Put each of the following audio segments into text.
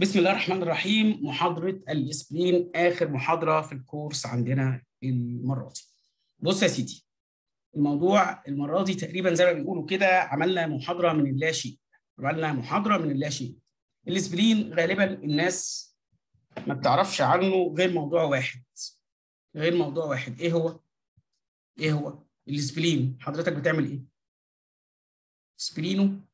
بسم الله الرحمن الرحيم محاضرة الإسبلين آخر محاضرة في الكورس عندنا المرة دي. بص يا سيدي الموضوع المرة دي تقريبا زي ما بيقولوا كده عملنا محاضرة من اللا شيء عملنا محاضرة من اللا شيء الإسبلين غالبا الناس ما بتعرفش عنه غير موضوع واحد غير موضوع واحد إيه هو؟ إيه هو؟ الإسبلين حضرتك بتعمل إيه؟ سبلينو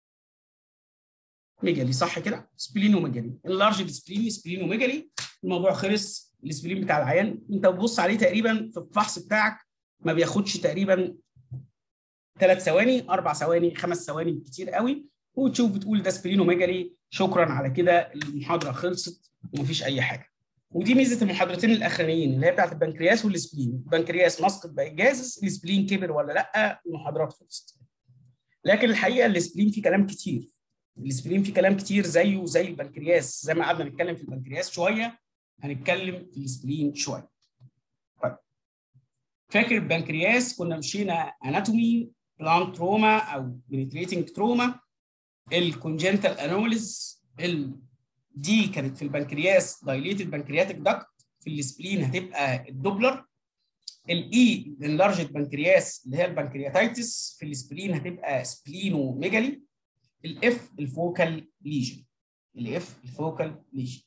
ميجالي صح كده؟ سبلينو ميجالي اللارج سبلين سبلينو ميجالي الموضوع خلص السبلين بتاع العيان انت بتبص عليه تقريبا في الفحص بتاعك ما بياخدش تقريبا ثلاث ثواني اربع ثواني خمس ثواني كتير قوي وتشوف بتقول ده سبلينو ميجالي شكرا على كده المحاضره خلصت ومفيش اي حاجه ودي ميزه المحاضرتين الاخرانيين اللي هي بتاعت البنكرياس والسبلين البنكرياس مسقط بقى جاهز السبلين كبر ولا لا المحاضرات خلصت لكن الحقيقه السبلين فيه كلام كتير الاسبرين فيه كلام كتير زيه زي البنكرياس زي ما قعدنا نتكلم في البنكرياس شويه هنتكلم في الاسبرين شويه. طيب فاكر البنكرياس كنا مشينا اناتومي بلان تروما او بنتريتنج تروما الكونجنتال انوماليز دي كانت في البنكرياس دايليتد بنكرياتيك داكت في الاسبرين هتبقى الدوبلر الاي انلارجد بنكرياس اللي هي البنكرياتيتس في الاسبرين هتبقى سبلينو ميجالي الاف الفوكال ليجن الاف الفوكال ليجن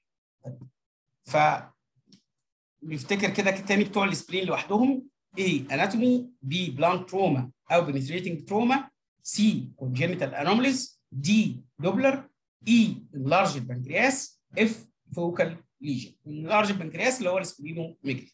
ف نفتكر كده تاني بتوع السبلين لوحدهم A اناتومي B بلانك تروما او بنتريتنج تروما C congenital anomalies D دوبلر E enlarged pancreas F focal lesion enlarged pancreas اللي هو السبلينو ميجري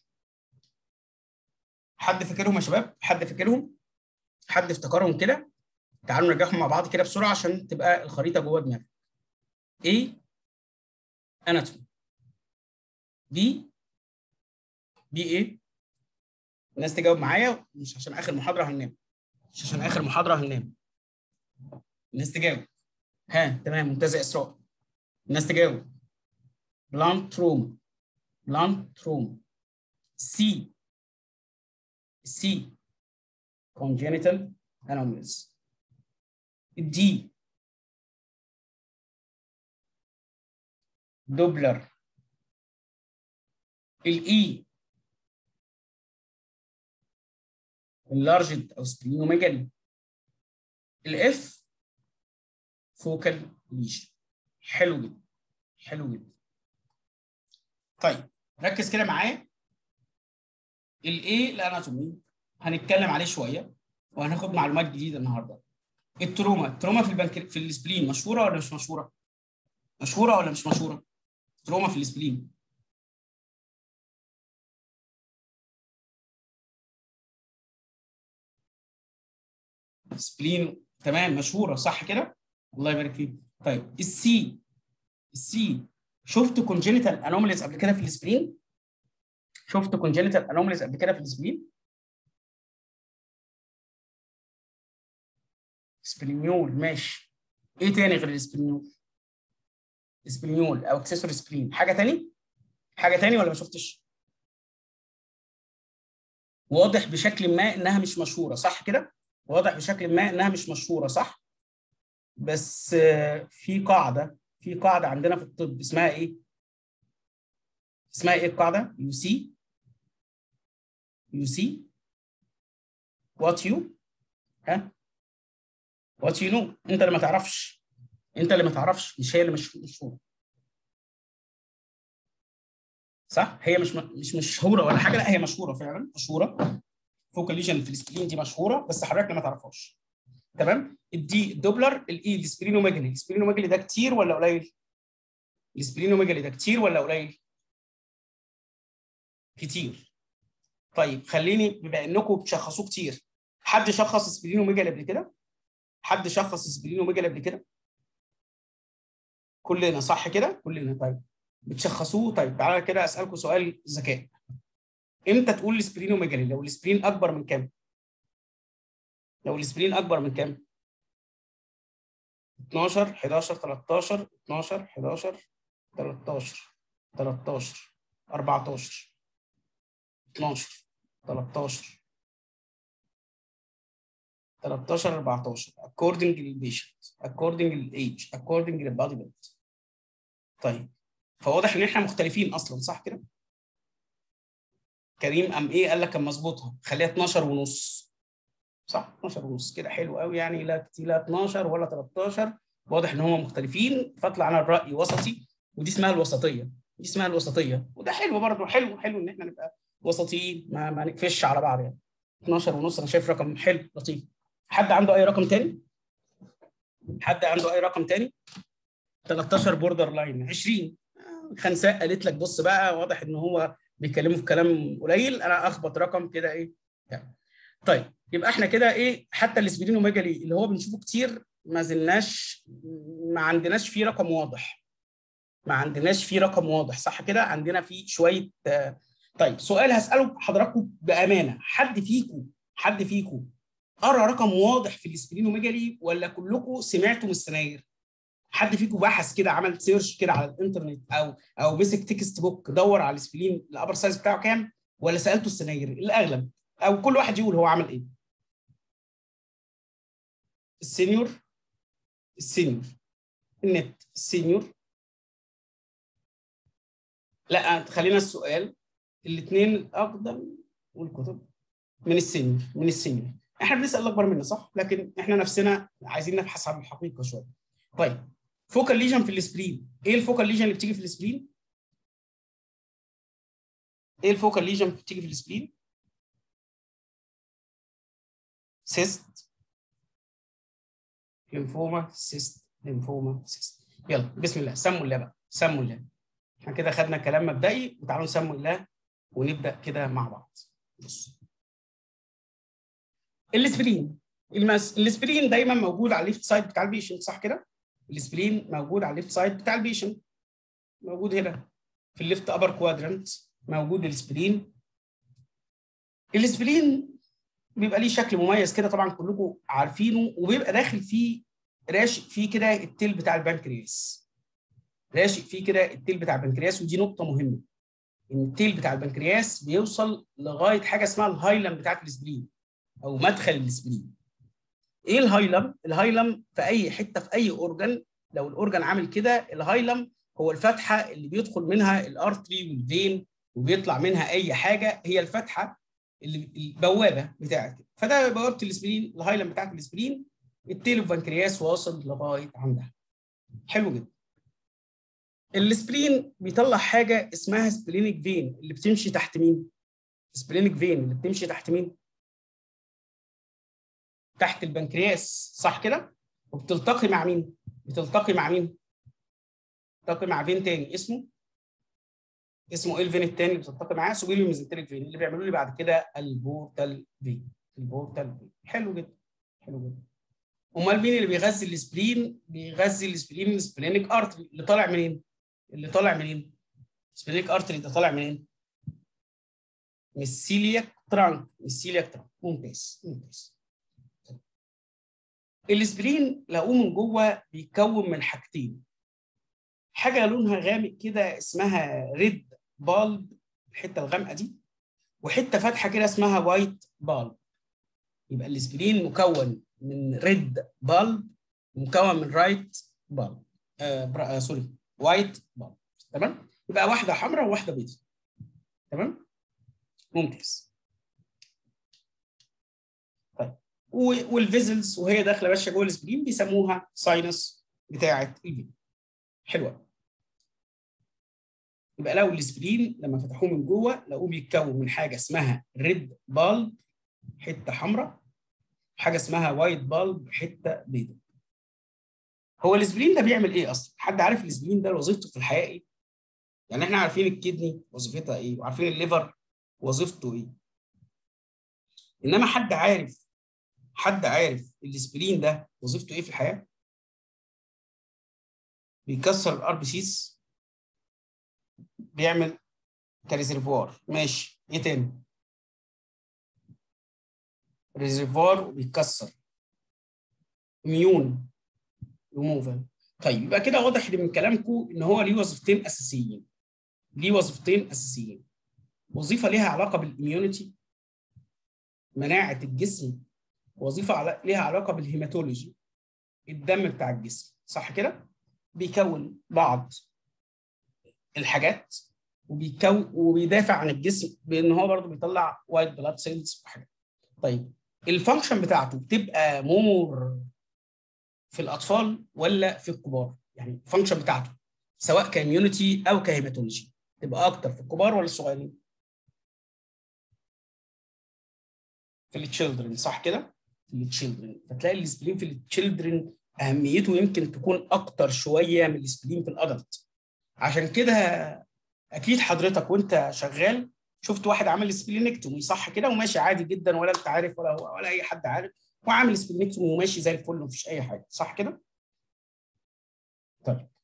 حد فاكرهم يا شباب؟ حد فاكرهم؟ حد افتكرهم كده؟ تعالوا نرجعهم مع بعض كده بسرعه عشان تبقى الخريطه جوه دماغك. A اناتومي B B ايه؟ الناس تجاوب معايا مش عشان اخر محاضره هننام. مش عشان اخر محاضره هننام. الناس تجاوب. ها تمام ممتازه يا اسراء. الناس تجاوب. بلانت تروما بلانت تروما C C congenital anomalies الدي دوبلر الاي اللارجد او سبلينوميجالي الاف فوكال ليجن حلو جدا حلو جدا طيب ركز كده معايا الايه الاناتومي هنتكلم عليه شويه وهناخد معلومات جديده النهارده التروما التروما في البنك في السبلين مشهوره ولا مش مشهوره مشهوره ولا مش مشهوره تروما في السبلين سبلين تمام مشهوره صح كده الله يبارك فيك طيب السي السي شفت كونجينيتال انوماليز قبل كده في السبلين شفت كونجينيتال انوماليز قبل كده في السبلين سبلينيول ماشي ايه تاني غير السبلينيول سبلينيول او اكسسوري سبلين حاجه تاني حاجه تاني ولا ما شفتش واضح بشكل ما انها مش مشهوره صح كده واضح بشكل ما انها مش مشهوره صح بس في قاعده في قاعده عندنا في الطب اسمها ايه اسمها ايه القاعده يو سي يو سي وات يو ها وات يو نو انت اللي ما تعرفش انت اللي ما تعرفش مش هي اللي مش مشهوره صح هي مش مش مشهوره ولا حاجه لا هي مشهوره فعلا مشهوره فوكال ليجن في السبلين دي مشهوره بس حضرتك ما تعرفهاش تمام الدي الدوبلر الاي السبلينوميجالي السبلينوميجالي ده كتير ولا قليل السبلينوميجالي ده كتير ولا قليل كتير طيب خليني بما انكم بتشخصوه كتير حد شخص سبلينوميجالي قبل كده حد شخص سبلينوميجالي قبل كده؟ كلنا صح كده؟ كلنا طيب بتشخصوه طيب تعالى كده اسالكم سؤال ذكاء امتى تقول السبلينوميجالي لو السبلين اكبر من كام؟ لو السبلين اكبر من كام؟ 12 11 13 12 11 13 13 14 12 13 13 14 according للبيشنت according للايج according للبادي ويت طيب فواضح ان احنا مختلفين اصلا صح كده كريم ام ايه قال لك كان مظبوطها خليها 12 ونص صح 12 ونص كده حلو قوي يعني لا كتير لا 12 ولا 13 واضح ان هم مختلفين فاطلع انا الراي وسطي ودي اسمها الوسطيه دي اسمها الوسطيه وده حلو برضه حلو حلو ان احنا نبقى وسطيين ما, ما نقفش على بعض يعني 12 ونص انا شايف رقم حلو لطيف حد عنده اي رقم تاني حد عنده اي رقم تاني 13 بوردر لاين 20 خنساء قالت لك بص بقى واضح ان هو بيتكلموا في كلام قليل انا اخبط رقم كده ايه يعني. طيب يبقى احنا كده ايه حتى الاسبرينوميجالي اللي هو بنشوفه كتير ما زلناش ما عندناش فيه رقم واضح ما عندناش فيه رقم واضح صح كده عندنا فيه شويه آه طيب سؤال هساله حضراتكم بامانه حد فيكم حد فيكم قرا رقم واضح في الاسبرينوميجالي ولا كلكم سمعتوا من السناير حد فيكم بحث كده عمل سيرش كده على الانترنت او او مسك تكست بوك دور على الاسبلين الابر سايز بتاعه كام ولا سالته السناير الاغلب او كل واحد يقول هو عمل ايه السينيور السينيور النت السينيور لا خلينا السؤال الاثنين الاقدم والكتب من السينيور من السينيور احنا بنسال الاكبر منا صح لكن احنا نفسنا عايزين نبحث عن الحقيقه شويه طيب فوكال ليجن في السبرين ايه الفوكال ليجن اللي بتيجي في السبرين ايه الفوكال ليجن اللي بتيجي في السبرين سيست ليمفوما سيست ليمفوما سيست يلا بسم الله سموا الله بقى سموا الله احنا كده خدنا كلام مبدئي وتعالوا نسموا الله ونبدا كده مع بعض بص الاسبرين المس... الاسبرين دايما موجود على الليفت سايد بتاع البيشنت صح كده الاسبرين موجود على الليفت سايد بتاع البيشنت موجود هنا في الليفت ابر كوادرنت موجود الاسبرين الاسبرين بيبقى ليه شكل مميز كده طبعا كلكم عارفينه وبيبقى داخل فيه راشق فيه كده التيل بتاع البنكرياس راشق فيه كده التيل بتاع البنكرياس ودي نقطه مهمه ان التيل بتاع البنكرياس بيوصل لغايه حاجه اسمها الهايلم بتاعت الاسبرين او مدخل الاسبرين ايه الهايلم الهايلم في اي حته في اي اورجن لو الاورجن عامل كده الهايلم هو الفتحه اللي بيدخل منها الارتري والفين وبيطلع منها اي حاجه هي الفتحه اللي البوابه بتاعت فده بوابه الاسبرين الهايلم بتاعت الاسبرين التيل بنكرياس واصل لغايه عندها حلو جدا السبلين بيطلع حاجه اسمها سبلينيك فين اللي بتمشي تحت مين سبلينيك فين اللي بتمشي تحت مين تحت البنكرياس صح كده وبتلتقي مع مين بتلتقي مع مين بتلتقي مع فين تاني اسمه اسمه ايه الفين التاني اللي بتلتقي معاه سوبيليو ميزنتريك فين اللي بيعملوا لي بعد كده البورتال فين البورتال فين حلو جدا حلو جدا امال مين اللي بيغذي السبلين بيغذي السبلين من السبلينيك ارتري اللي طالع منين اللي طالع منين السبلينيك ارتري ده طالع منين من السيلياك ترانك من السيلياك ترانك ممتاز ممتاز الاسبرين لقوه من جوه بيتكون من حاجتين حاجه لونها غامق كده اسمها ريد بالب الحته الغامقه دي وحته فاتحه كده اسمها وايت بالب يبقى الاسبرين مكون من ريد بالب مكون من رايت بالب آه, آه سوري وايت بالب تمام يبقى واحده حمراء وواحده بيضاء تمام ممتاز طيب والفيزلز وهي داخله ماشيه جوه السبرين بيسموها ساينس بتاعه الفين حلوه يبقى لو السبرين لما فتحوه من جوه لقوه بيتكون من حاجه اسمها ريد بالب حته حمراء حاجه اسمها وايت بالب حته بيضاء هو الاسبرين ده بيعمل ايه اصلا حد عارف الاسبرين ده وظيفته في الحياه ايه يعني احنا عارفين الكدني وظيفتها ايه وعارفين الليفر وظيفته ايه انما حد عارف حد عارف الاسبرين ده وظيفته ايه في الحياه بيكسر الار بي سيز بيعمل كريزرفوار ماشي ايه تاني ريزرفوار وبيتكسر ميون ريموفال طيب يبقى كده واضح من كلامكم ان هو ليه وظيفتين اساسيين ليه وظيفتين اساسيين وظيفه ليها علاقه بالاميونيتي مناعه الجسم وظيفه على... ليها علاقه بالهيماتولوجي الدم بتاع الجسم صح كده بيكون بعض الحاجات وبيكو وبيدافع عن الجسم بان هو برضه بيطلع وايت بلاد سيلز وحاجات طيب الفانكشن بتاعته بتبقى مور في الاطفال ولا في الكبار يعني الفانكشن بتاعته سواء كاميونيتي او كهيماتولوجي تبقى اكتر في الكبار ولا الصغيرين في التشيلدرن صح كده في التشيلدرن فتلاقي السبلين في التشيلدرن اهميته يمكن تكون اكتر شويه من السبلين في الادلت عشان كده اكيد حضرتك وانت شغال شفت واحد عامل سبلينكتومي صح كده وماشي عادي جدا ولا انت عارف ولا هو ولا اي حد عارف وعامل سبلينكتومي وماشي زي الفل ومفيش اي حاجه صح كده؟ طيب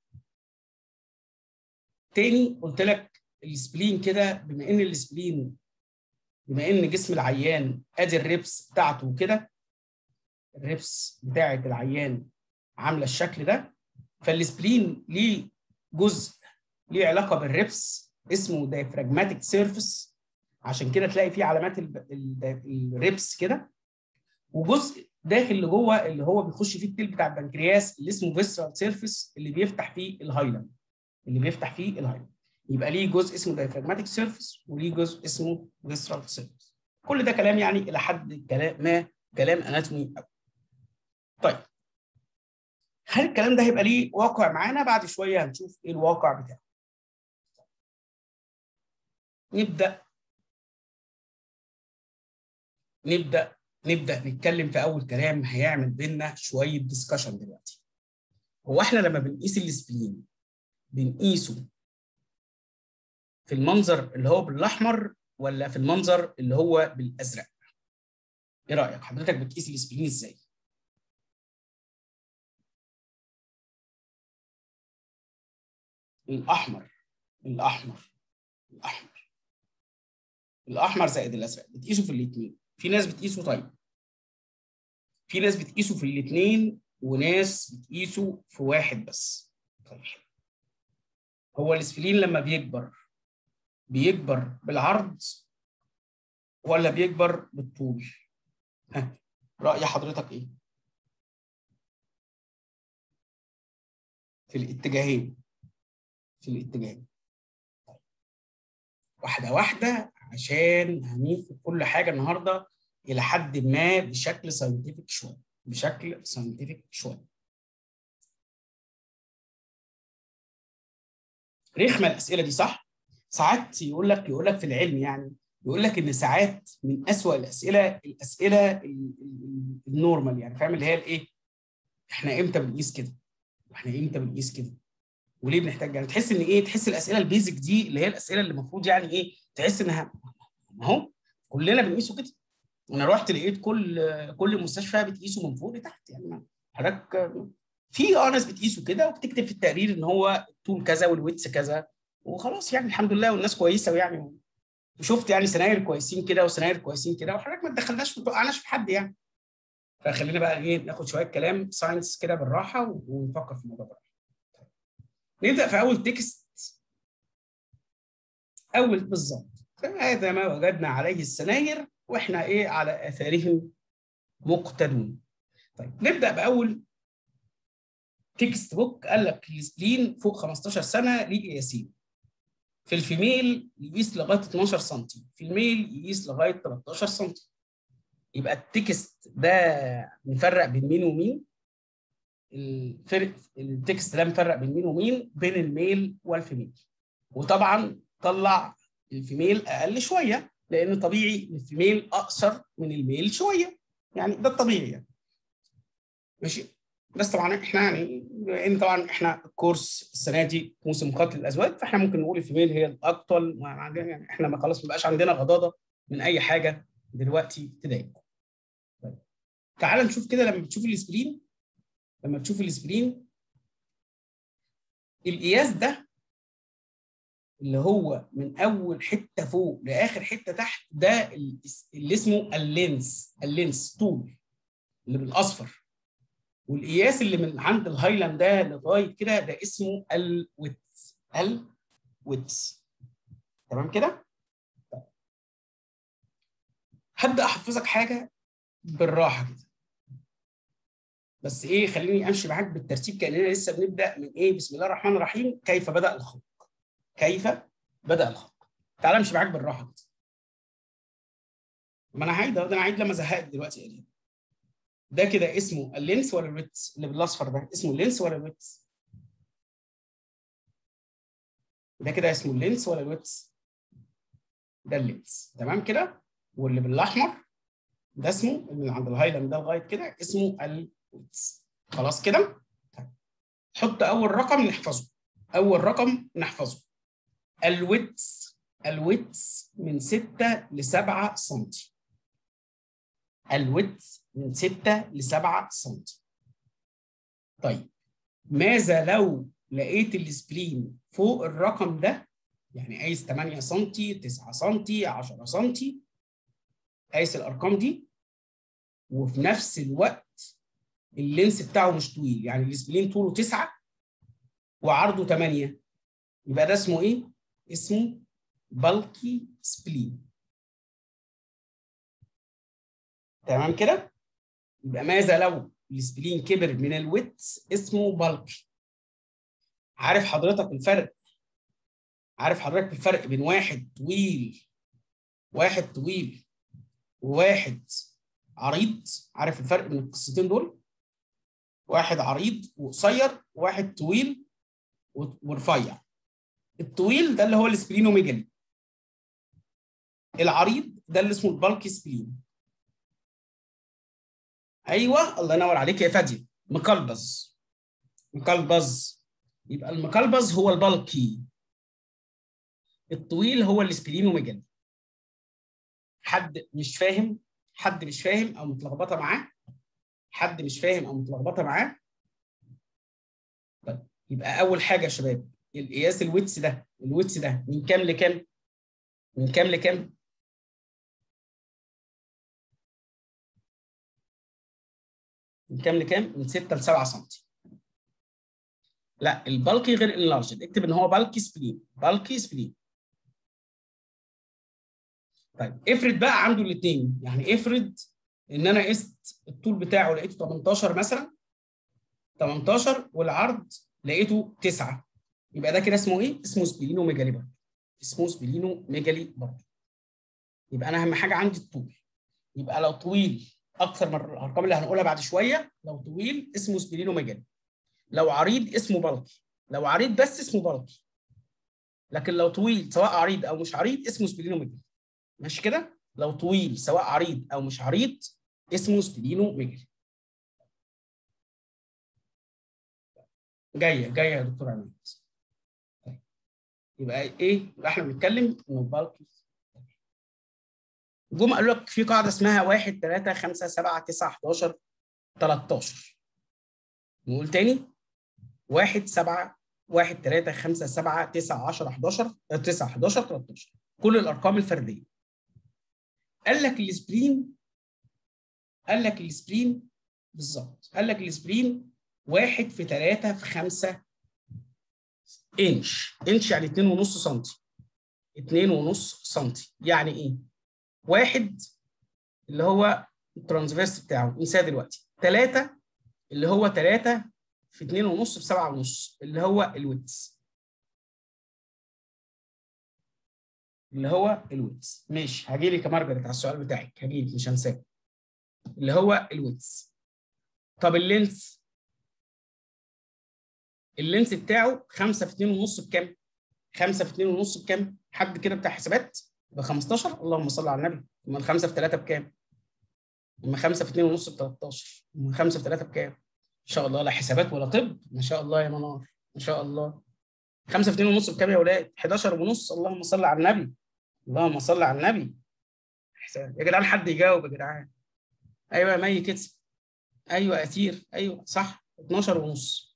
تاني قلت لك السبلين كده بما ان السبلين بما ان جسم العيان ادي الريبس بتاعته كده الريبس بتاعه العيان عامله الشكل ده فالسبلين ليه جزء ليه علاقه بالريبس اسمه دايفراجماتيك سيرفيس عشان كده تلاقي فيه علامات الريبس كده وجزء داخل اللي جوه اللي هو بيخش فيه التيل بتاع البنكرياس اللي اسمه فيسرال سيرفيس اللي بيفتح فيه الهايلم اللي بيفتح فيه الهايلم يبقى ليه جزء اسمه دايفراجماتيك سيرفيس وليه جزء اسمه فيسرال سيرفيس كل ده كلام يعني الى حد كلام ما كلام اناتومي طيب هل الكلام ده هيبقى ليه واقع معانا بعد شويه هنشوف ايه الواقع بتاعه نبدا نبدا نبدا نتكلم في اول كلام هيعمل بينا شويه ديسكشن دلوقتي هو احنا لما بنقيس السبلين بنقيسه في المنظر اللي هو بالاحمر ولا في المنظر اللي هو بالازرق ايه رايك حضرتك بتقيس السبلين ازاي الاحمر الاحمر الاحمر الاحمر زائد الازرق بتقيسه في الاثنين في ناس بتقيسه طيب في ناس بتقيسه في الاثنين وناس بتقيسه في واحد بس طيب هو الاسفلين لما بيكبر بيكبر بالعرض ولا بيكبر بالطول ها رأي حضرتك ايه في الاتجاهين في الاتجاهين واحدة واحدة عشان هنيجي كل حاجة النهاردة إلى حد ما بشكل ساينتفك شوية بشكل ساينتفك شوية رخمة الأسئلة دي صح؟ ساعات يقول لك يقول لك في العلم يعني يقول لك إن ساعات من أسوأ الأسئلة الأسئلة النورمال يعني فاهم اللي هي الإيه؟ إحنا إمتى بنقيس كده؟ وإحنا إمتى بنقيس كده؟ وليه بنحتاج يعني تحس ان ايه تحس الاسئله البيزك دي اللي هي الاسئله اللي المفروض يعني ايه تحس انها اهو كلنا بنقيسه كده انا رحت لقيت كل كل مستشفى بتقيسه من فوق لتحت يعني حضرتك في اه ناس بتقيسه كده وبتكتب في التقرير ان هو الطول كذا والويتس كذا وخلاص يعني الحمد لله والناس كويسه ويعني وشفت يعني سناير كويسين كده وسناير كويسين كده وحضرتك ما تدخلناش ما توقعناش في حد يعني فخلينا بقى ايه ناخد شويه كلام ساينس كده بالراحه ونفكر في الموضوع ده نبدا في اول تكست اول بالظبط هذا ما وجدنا عليه السناير واحنا ايه على اثارهم مقتدون طيب نبدا باول تكست بوك قال لك السبلين فوق 15 سنه ليه قياسين في الفيميل يقيس لغايه 12 سم في الميل يقيس لغايه 13 سم يبقى التكست ده نفرق بين مين ومين الفرق التكست ده مفرق بين مين ومين بين الميل والفيميل وطبعا طلع الفيميل اقل شويه لان طبيعي الفيميل اقصر من الميل شويه يعني ده الطبيعي يعني ماشي بس طبعا احنا يعني لان طبعا احنا الكورس السنه دي موسم قتل الازواج فاحنا ممكن نقول الفيميل هي الاقتل يعني احنا ما خلاص ما بقاش عندنا غضاضه من اي حاجه دلوقتي تضايقكم. طيب تعال نشوف كده لما بتشوف السبرين لما تشوف السبرين القياس ده اللي هو من اول حته فوق لاخر حته تحت ده اللي اسمه اللينس اللينس طول اللي بالاصفر والقياس اللي من عند الهايلاند ده لغايه كده ده اسمه الويتس الويتس تمام كده؟ هبدا احفظك حاجه بالراحه كده بس ايه خليني امشي معاك بالترتيب كاننا لسه بنبدا من ايه بسم الله الرحمن الرحيم كيف بدا الخلق كيف بدا الخلق تعال امشي معاك بالراحه كده ما انا هعيد ده انا هعيد لما ازهقك دلوقتي يعني ده كده اسمه اللينس ولا الويتس اللي بالاصفر ده اسمه اللينس ولا الويتس ده كده اسمه اللينس ولا الويتس ده اللينس تمام كده واللي بالاحمر ده اسمه من عند الهايلاند ده لغايه كده اسمه الويتس خلاص كده طيب. حط اول رقم نحفظه اول رقم نحفظه الويتس الويتس من 6 ل 7 سم الويتس من 6 ل 7 سم طيب ماذا لو لقيت السبلين فوق الرقم ده يعني قايس 8 سم 9 سم 10 سم قايس الارقام دي وفي نفس الوقت اللينس بتاعه مش طويل يعني السبلين طوله 9 وعرضه 8 يبقى ده اسمه ايه؟ اسمه بالكي سبلين تمام كده؟ يبقى ماذا لو السبلين كبر من الويتس اسمه بالكي عارف حضرتك الفرق عارف حضرتك الفرق بين واحد طويل واحد طويل وواحد عريض عارف الفرق بين القصتين دول واحد عريض وقصير وواحد طويل ورفيع الطويل ده اللي هو السبلينوميجالي العريض ده اللي اسمه البالكي سبلين ايوه الله ينور عليك يا فاديه مقلبز مقلبز يبقى المقلبز هو البالكي الطويل هو السبلينوميجالي حد مش فاهم حد مش فاهم او متلخبطه معاه حد مش فاهم او متلخبطه معاه طيب يبقى اول حاجه يا شباب القياس الويتس ده الويتس ده من كام لكام من كام لكام من كام لكام من 6 ل 7 سم لا البالكي غير اللارج اكتب ان هو بالكي سبلين بالكي سبلين طيب افرض بقى عنده الاثنين يعني افرض ان انا قست الطول بتاعه لقيته 18 مثلا 18 والعرض لقيته 9 يبقى ده كده اسمه ايه؟ اسمه سبلينو ميجالي برضه اسمه سبلينو ميجالي برضه يبقى انا اهم حاجه عندي الطول يبقى لو طويل اكثر من الارقام اللي هنقولها بعد شويه لو طويل اسمه سبلينو ميجالي لو عريض اسمه بالكي لو عريض بس اسمه بالكي لكن لو طويل سواء عريض او مش عريض اسمه سبلينو ميجالي ماشي كده لو طويل سواء عريض او مش عريض اسمه سبلينو ميجالي جايه جايه يا دكتور عماد طيب يبقى ايه يبقى احنا بنتكلم انه بالكي جم قالوا لك في قاعده اسمها 1 3 5 7 9 11 13 نقول تاني 1 7 1 3 5 7 9 10 11 9 11 13 كل الارقام الفرديه قال لك السبرين قال لك السبرين بالظبط قال لك السبرين 1 في 3 في 5 انش انش يعني 2.5 سم 2.5 سم يعني ايه؟ واحد اللي هو الترانسفيرس بتاعه نساه دلوقتي 3 اللي هو 3 في 2.5 في 7.5 اللي هو الويتس اللي هو الويتس ماشي هاجي لك يا مارجريت على السؤال بتاعك هاجي لك مش هنساه اللي هو الويتس طب اللينس اللينس بتاعه 5 في 2.5 بكام؟ 5 في 2.5 بكام؟ حد كده بتاع حسابات؟ ب 15 اللهم صل على النبي امال 5 في 3 بكام؟ اما 5 في 2.5 ب 13 اما 5 في 3 بكام؟ ما شاء الله لا حسابات ولا طب ما شاء الله يا منار ما شاء الله 5 في 2.5 بكام يا ولاد؟ 11 ونص اللهم صل على النبي اللهم صل على النبي حساب يا جدعان حد يجاوب يا جدعان ايوه يا مي كتب ايوه اثير ايوه صح 12 ونص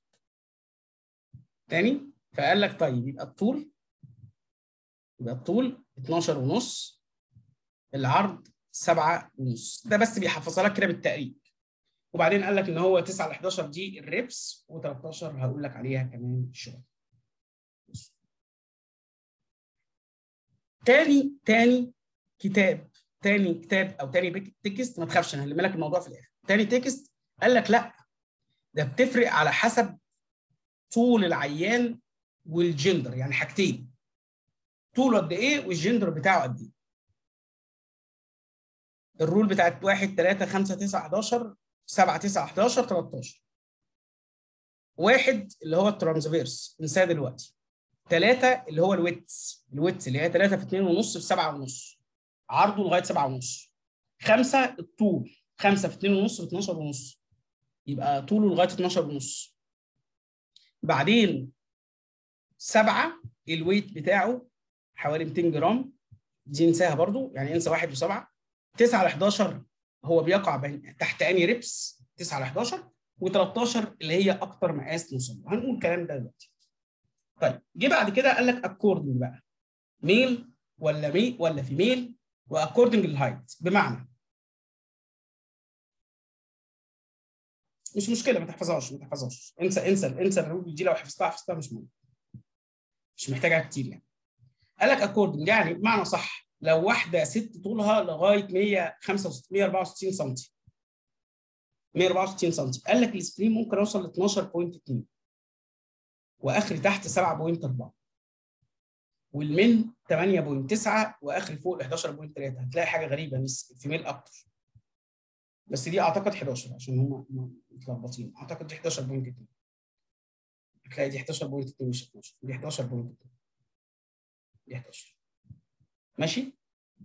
تاني فقال لك طيب يبقى الطول يبقى الطول 12 ونص العرض 7 ونص ده بس بيحفظها لك كده بالتقريب وبعدين قال لك ان هو 9 ل 11 دي الريبس و13 هقول لك عليها كمان شويه تاني تاني كتاب تاني كتاب او تاني تكست ما تخافش انا هلم لك الموضوع في الاخر تاني تكست قال لك لا ده بتفرق على حسب طول العيان والجندر يعني حاجتين طوله قد ايه والجندر بتاعه قد ايه الرول بتاعت 1 3 5 9 11 7 9 11 13 واحد اللي هو الترانسفيرس انساه دلوقتي ثلاثة اللي هو الويتس الويتس اللي هي 3 في 2 ونص في 7 ونص عرضه لغاية 7 ونص خمسة الطول 5 في 2 ونص في 12 ونص يبقى طوله لغاية 12 ونص بعدين سبعة الويت بتاعه حوالي 200 جرام دي انساها برضو يعني انسى واحد وسبعة 9 ل 11 هو بيقع بين تحت اني ريبس 9 ل 11 و13 اللي هي اكتر مقاس نوصل له هنقول الكلام ده دلوقتي طيب جه بعد كده قال لك اكوردنج بقى ميل ولا مي ولا فيميل واكوردنج للهايت بمعنى مش مشكله ما تحفظهاش ما تحفظهاش انسى انسى انسى الرول دي لو حفظتها حفظتها مش مهم مش محتاجها كتير يعني قال لك اكوردنج يعني بمعنى صح لو واحده ست طولها لغايه 165 164 سم 164 سم قال لك السبرين ممكن اوصل ل 12.2 واخري تحت 7.4 والمن 8.9 واخري فوق 11.3 هتلاقي حاجه غريبه في ميل اكتر بس دي اعتقد 11 عشان هم متلخبطين اعتقد دي 11.2 هتلاقي دي 11.2 مش 12 دي 11.2 دي 11 ماشي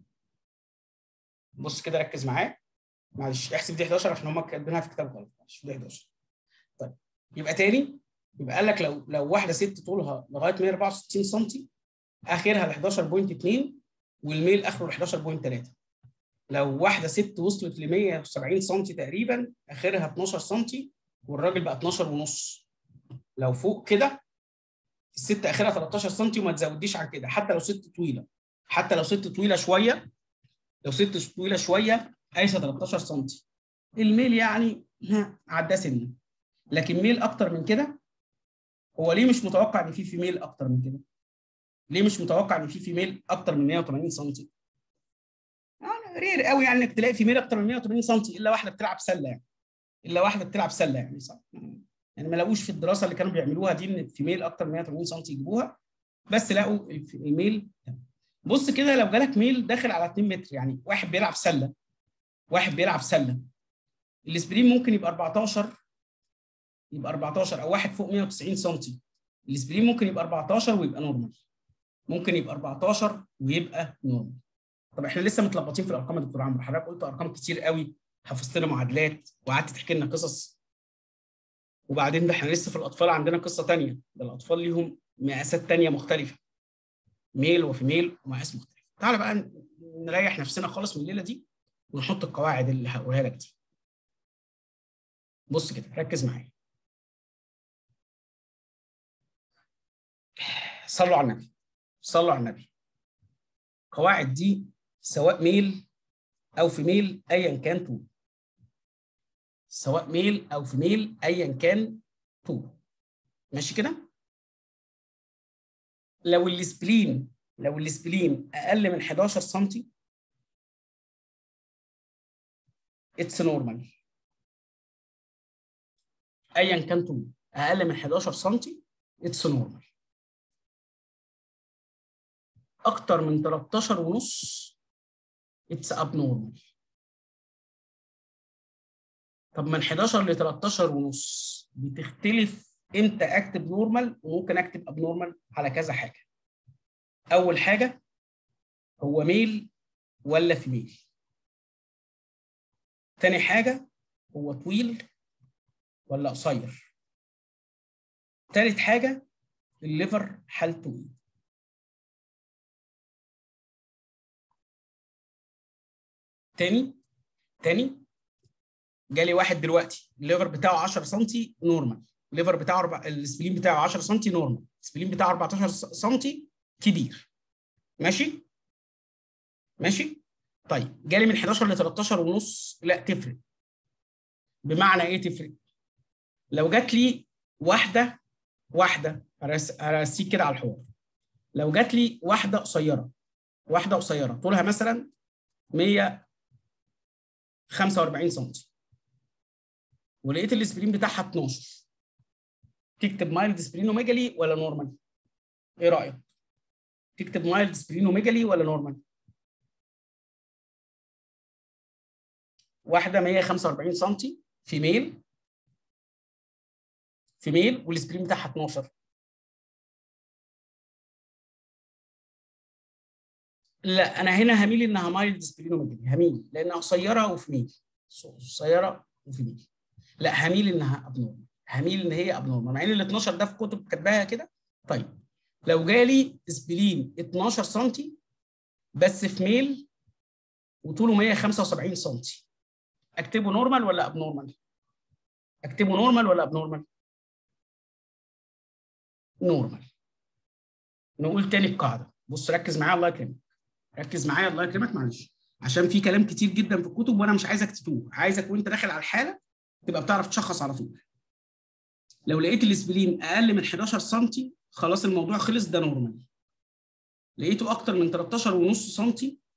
بص كده ركز معايا معلش احسب دي 11 عشان هم كاتبينها في كتاب غلط معلش دي 11 طيب يبقى تاني يبقى قال لك لو لو واحده ست طولها لغايه 164 سم اخرها ل 11.2 والميل اخره ل 11.3 لو واحده ست وصلت ل 170 سم تقريبا اخرها 12 سم والراجل بقى 12 ونص لو فوق كده الست اخرها 13 سم وما تزوديش عن كده حتى لو ست طويله حتى لو ست طويله شويه لو ست طويله شويه قايسه 13 سم الميل يعني عداه سنه لكن ميل اكتر من كده هو ليه مش متوقع ان في في ميل اكتر من كده؟ ليه مش متوقع ان في في ميل اكتر من 180 سم؟ يعني رير قوي يعني انك تلاقي في ميل اكتر من 180 سم الا واحده بتلعب سله يعني الا واحده بتلعب سله يعني صح يعني ما لقوش في الدراسه اللي كانوا بيعملوها دي ان في ميل اكتر من 180 سم يجيبوها بس لقوا الميل بص كده لو جالك ميل داخل على 2 متر يعني واحد بيلعب سله واحد بيلعب سله السبرين ممكن يبقى 14 يبقى 14 او واحد فوق 190 سم السبرين ممكن يبقى 14 ويبقى نورمال ممكن يبقى 14 ويبقى نورمال طب احنا لسه متلخبطين في الارقام يا دكتور عمرو حضرتك قلت ارقام كتير قوي حفظت لنا معادلات وقعدت تحكي لنا قصص وبعدين ده احنا لسه في الاطفال عندنا قصه ثانيه ده الاطفال ليهم مقاسات ثانيه مختلفه ميل وفيميل ومقاس مختلف تعالى بقى نريح نفسنا خالص من الليله دي ونحط القواعد اللي هقولها لك دي بص كده ركز معايا صلوا على النبي صلوا على النبي القواعد دي سواء ميل او فيميل ايا كان طول سواء ميل او فيميل ايا كان طول ماشي كده لو السبلين لو السبلين اقل من 11 سم اتس نورمال ايا كان طول اقل من 11 سم اتس نورمال اكتر من 13 ونص اتس اب نورمال طب من 11 ل 13 ونص بتختلف امتى اكتب نورمال وممكن اكتب اب نورمال على كذا حاجه اول حاجه هو ميل ولا فيميل تاني حاجه هو طويل ولا قصير تالت حاجه الليفر حالته ايه تاني تاني جالي واحد دلوقتي الليفر بتاعه 10 سم نورمال الليفر بتاعه أربع... السبلين بتاعه 10 سم نورمال السبلين بتاعه 14 سم كبير ماشي ماشي طيب جالي من 11 ل 13 ونص لا تفرق بمعنى ايه تفرق لو جات لي واحده واحده هرسيك كده على الحوار لو جات لي واحده قصيره واحده قصيره طولها مثلا 145 سم ولقيت السبرين بتاعها 12 تكتب مايلد سبرينوميجالي ولا نورمال؟ ايه رايك؟ تكتب مايلد سبلينوميجالي ولا نورمال واحده 145 سم فيميل فيميل والسبلين بتاعها 12 لا انا هنا هميل انها مايلد سبلينوميجالي هميل لانها قصيره وفيميل قصيره وفيميل لا هميل انها ابنورمال هميل ان هي ابنورمال مع ان ال 12 ده في كتب كاتباها كده طيب لو جالي سبلين 12 سم بس في ميل وطوله 175 سم اكتبه نورمال ولا ابنورمال؟ اكتبه نورمال ولا ابنورمال؟ نورمال نقول تاني القاعده بص ركز معايا الله يكرمك ركز معايا الله يكرمك معلش عشان في كلام كتير جدا في الكتب وانا مش عايزك تتوه عايزك وانت داخل على الحاله تبقى بتعرف تشخص على طول لو لقيت الاسبلين اقل من 11 سم خلاص الموضوع خلص ده نورمال لقيته اكتر من 13 ونص سم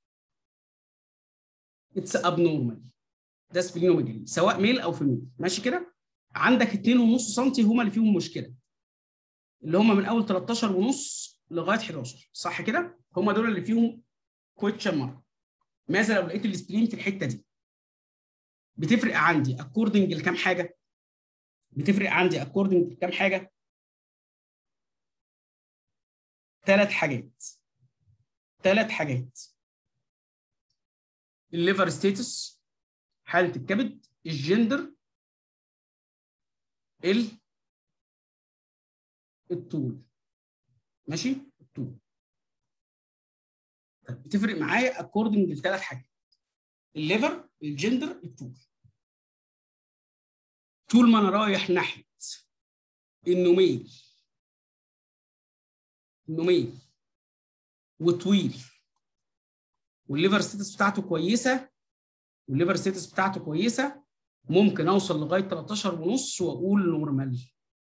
اتس ابنورمال ده سبلينوميجالي سواء ميل او فيميل ماشي كده عندك 2 ونص سم هما اللي فيهم مشكله اللي هم من اول 13 ونص لغايه 11 صح كده هم دول اللي فيهم كويتشن مارك ماذا لو لقيت السبلين في الحته دي بتفرق عندي اكوردنج لكام حاجه بتفرق عندي اكوردنج لكام حاجه ثلاث حاجات ثلاث حاجات الليفر ستيتس حاله الكبد الجندر ال الطول ماشي الطول طيب بتفرق معايا اكوردنج لثلاث حاجات الليفر الجندر الطول طول ما انا رايح ناحيه انه ميل انه ميل وطويل والليفر ستيتس بتاعته كويسه والليفر ستيتس بتاعته كويسه ممكن اوصل لغايه 13 ونص واقول نورمال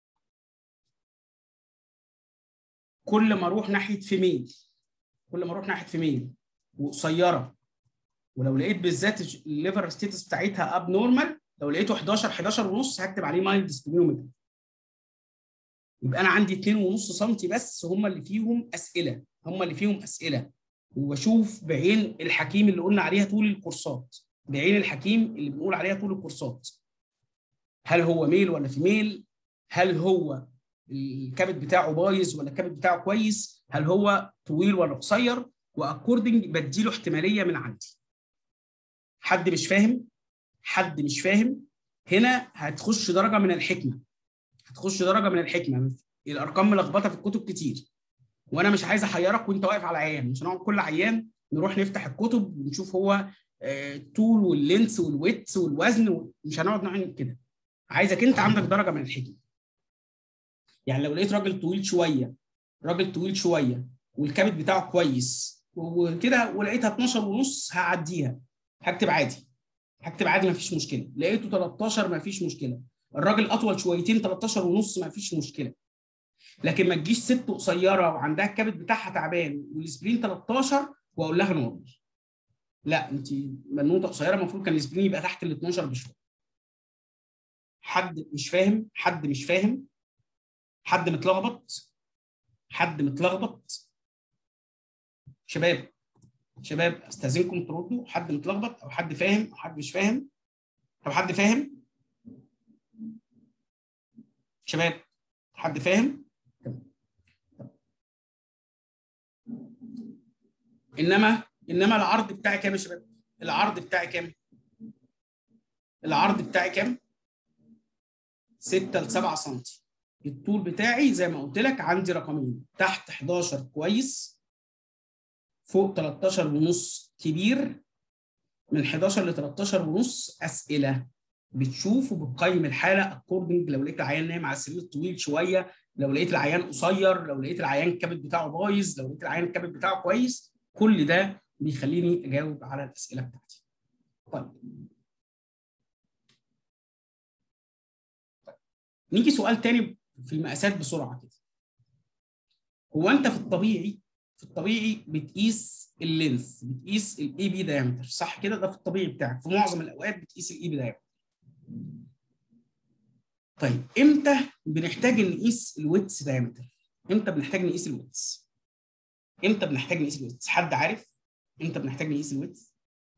كل ما اروح ناحيه فيميل كل ما اروح ناحيه فيميل وقصيره ولو لقيت بالذات الليفر ستيتس بتاعتها اب نورمال لو لقيته 11 11 ونص هكتب عليه مايلد سبليومتر يبقى انا عندي 2 ونص سم بس هم اللي فيهم اسئله هم اللي فيهم اسئله وبشوف بعين الحكيم اللي قلنا عليها طول الكورسات بعين الحكيم اللي بنقول عليها طول الكورسات هل هو ميل ولا فيميل هل هو الكبد بتاعه بايظ ولا الكبد بتاعه كويس هل هو طويل ولا قصير واكوردنج بديله احتماليه من عندي حد مش فاهم حد مش فاهم هنا هتخش درجه من الحكمه هتخش درجه من الحكمه الارقام ملخبطه في الكتب كتير وانا مش عايز احيرك وانت واقف على عيان مش هنقعد كل عيان نروح نفتح الكتب ونشوف هو الطول واللينس والويتس والوزن مش هنقعد نعمل كده عايزك انت عندك درجه من الحكمه يعني لو لقيت راجل طويل شويه راجل طويل شويه والكبد بتاعه كويس وكده ولقيتها 12 ونص هعديها هكتب عادي هكتب عادي مفيش مشكله لقيته 13 مفيش مشكله الراجل اطول شويتين 13 ونص مفيش مشكله لكن ما تجيش ست قصيره وعندها الكبد بتاعها تعبان والسبرين 13 واقول لها نورمال لا انت بنوته قصيره المفروض كان السبرين يبقى تحت ال 12 بشويه حد مش فاهم حد مش فاهم حد متلخبط حد متلخبط شباب شباب استاذنكم تردوا حد متلخبط او حد فاهم او حد مش فاهم او حد فاهم شباب حد فاهم انما انما العرض بتاعي كام يا شباب العرض بتاعي كام العرض بتاعي كام 6 ل 7 سم الطول بتاعي زي ما قلت لك عندي رقمين تحت 11 كويس فوق 13 ونص كبير من 11 ل 13 ونص اسئله بتشوف وبتقيم الحاله اكوردنج لو لقيت العيان نايم على السرير طويل شويه لو لقيت العيان قصير لو لقيت العيان الكبد بتاعه بايظ لو لقيت العيان الكبد بتاعه كويس كل ده بيخليني اجاوب على الاسئله بتاعتي طيب نيجي سؤال تاني في المقاسات بسرعه كده هو انت في الطبيعي في الطبيعي بتقيس اللينس بتقيس الاي بي دايمتر صح كده ده في الطبيعي بتاعك في معظم الاوقات بتقيس الاي بي دايمتر طيب امتى بنحتاج نقيس الويتس دايمتر امتى بنحتاج نقيس الويتس امتى بنحتاج نقيس الويتس حد عارف امتى بنحتاج نقيس الويتس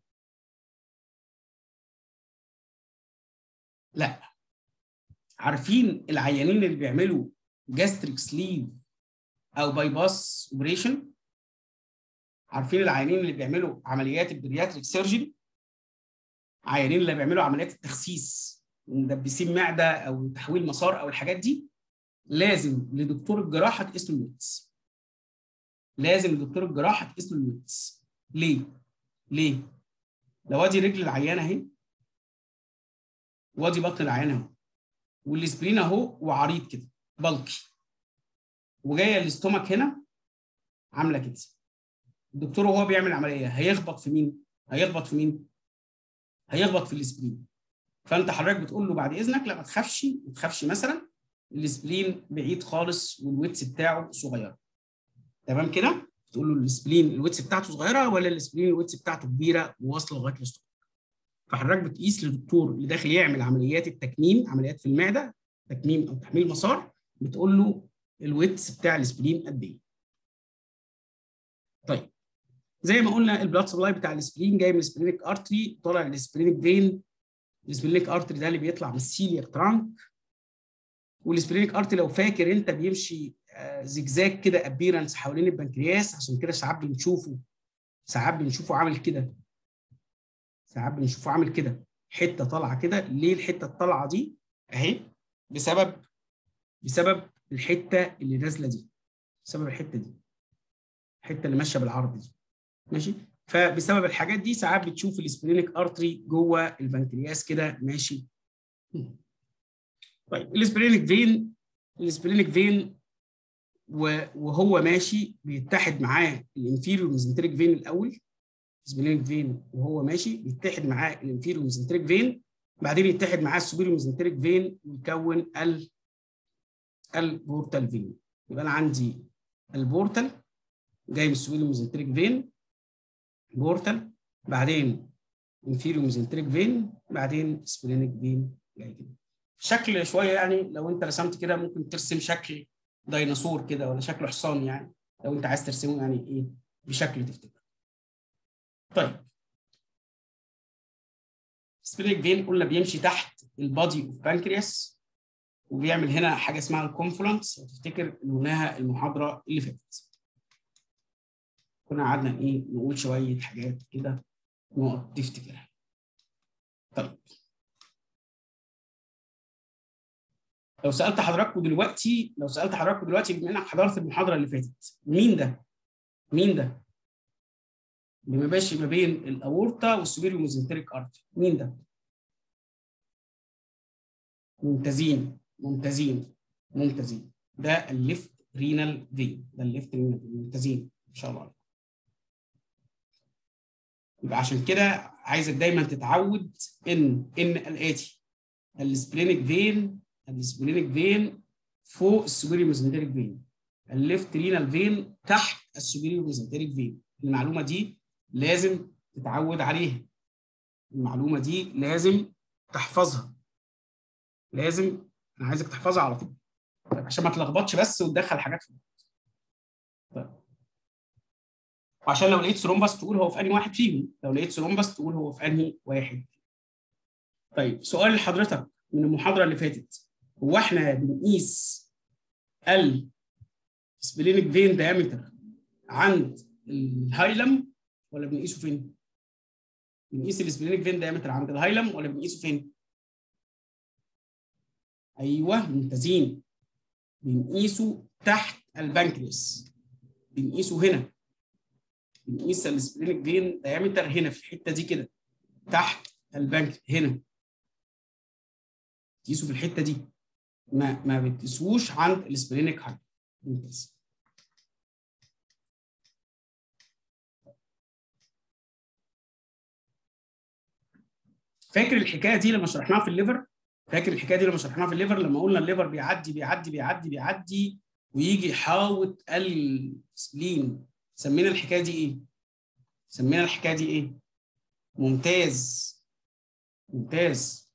لا عارفين العيانين اللي بيعملوا جاستريك سليف او باي باس اوبريشن عارفين العيانين اللي بيعملوا عمليات البرياتريك سيرجري عيانين اللي بيعملوا عمليات التخسيس مدبسين معده او تحويل مسار او الحاجات دي لازم لدكتور الجراحه تقيس له الويتس لازم لدكتور الجراحه تقيس له الويتس ليه؟ ليه؟ لو ادي رجل العيان اهي وادي بطن العيان اهو والسبرين اهو وعريض كده بلقي وجايه الاستومك هنا عامله كده الدكتور وهو بيعمل عمليه هيخبط في مين؟ هيخبط في مين؟ هيخبط في السبرين فانت حضرتك بتقول له بعد اذنك لا ما تخافش ما تخافش مثلا السبلين بعيد خالص والويتس بتاعه صغير تمام كده تقول له السبلين الويتس بتاعته صغيره ولا السبلين الويتس بتاعته كبيره وواصله لغايه الاستومك فحضرتك بتقيس للدكتور اللي داخل يعمل عمليات التكميم عمليات في المعده تكميم او تحميل مسار بتقول له الويتس بتاع السبلين قد ايه طيب زي ما قلنا البلاد سبلاي بتاع السبلين جاي من السبلينيك ارتري طالع السبلينيك فين السبلينيك ارتري ده اللي بيطلع من السيلياك ترانك والسبلينيك ارتري لو فاكر انت بيمشي زجزاج كده ابيرنس حوالين البنكرياس عشان كده ساعات بنشوفه ساعات بنشوفه عامل كده ساعات بنشوفه عامل كده حته طالعه كده ليه الحته الطالعه دي اهي بسبب بسبب الحته اللي نازله دي بسبب الحته دي الحته اللي ماشيه بالعرض دي ماشي فبسبب الحاجات دي ساعات بتشوف السبلينيك ارتري جوه البنكرياس كده ماشي طيب السبلينيك فين السبلينيك فين وهو ماشي بيتحد معاه الانفيريور ميزنتريك فين الاول السبلينيك فين وهو ماشي بيتحد معاه الانفيريور ميزنتريك فين بعدين يتحد معاه السوبيريور ميزنتريك فين ويكون ال البورتال فين يبقى انا عندي البورتال جاي من السوبيريور ميزنتريك فين بورتال بعدين انفيريور ميزنتريك فين بعدين سبلينيك فين جاي كده شكل شويه يعني لو انت رسمت كده ممكن ترسم شكل ديناصور كده ولا شكل حصان يعني لو انت عايز ترسمه يعني ايه بشكل تفتكر طيب سبلينيك فين قلنا بيمشي تحت البادي اوف بانكرياس وبيعمل هنا حاجه اسمها الكونفلنس تفتكر قلناها المحاضره اللي فاتت كنا قعدنا ايه نقول شويه حاجات كده نقط تفتكرها طيب لو سالت حضراتكم دلوقتي لو سالت حضراتكم دلوقتي بما انك حضرت المحاضره اللي فاتت مين ده مين ده اللي ماشي ما بين الاورطه والسوبيريور ميزنتريك ارتري مين ده ممتازين ممتازين ممتازين ده الليفت رينال فين ده الليفت رينال فين ممتازين ان شاء الله يبقى عشان كده عايزك دايما تتعود ان ان الاتي السبلينيك فين السبلينيك فين فوق السوبيريور ميزنتريك فين الليفت رينال فين تحت السوبيريور ميزنتريك فين المعلومه دي لازم تتعود عليها المعلومه دي لازم تحفظها لازم انا عايزك تحفظها على طول طيب عشان ما تلخبطش بس وتدخل حاجات في طيب وعشان لو لقيت ثرومبس تقول هو في انهي واحد فيهم لو لقيت ثرومبس تقول هو في انهي واحد طيب سؤال لحضرتك من المحاضره اللي فاتت هو احنا بنقيس ال سبلينيك فين دايمتر عند الهايلم ولا بنقيسه فين؟ بنقيس السبلينيك فين دايمتر عند الهايلم ولا بنقيسه فين؟ ايوه ممتازين بنقيسه تحت البنكرياس بنقيسه هنا بنقيس السبلينيك فين دايمتر هنا في الحته دي كده تحت البنك هنا تقيسه في الحته دي ما ما بتقيسوش عند السبلينيك هايلم ممتاز فاكر الحكايه دي لما شرحناها في الليفر فاكر الحكايه دي لما شرحناها في الليفر لما قلنا الليفر بيعدي بيعدي بيعدي بيعدي ويجي يحاوط السبلين سمينا الحكايه دي ايه سمينا الحكايه دي ايه ممتاز ممتاز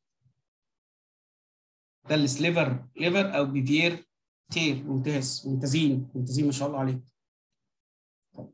ده السليفر ليفر او بيفير تير ممتاز ممتازين ممتازين ما شاء الله عليكم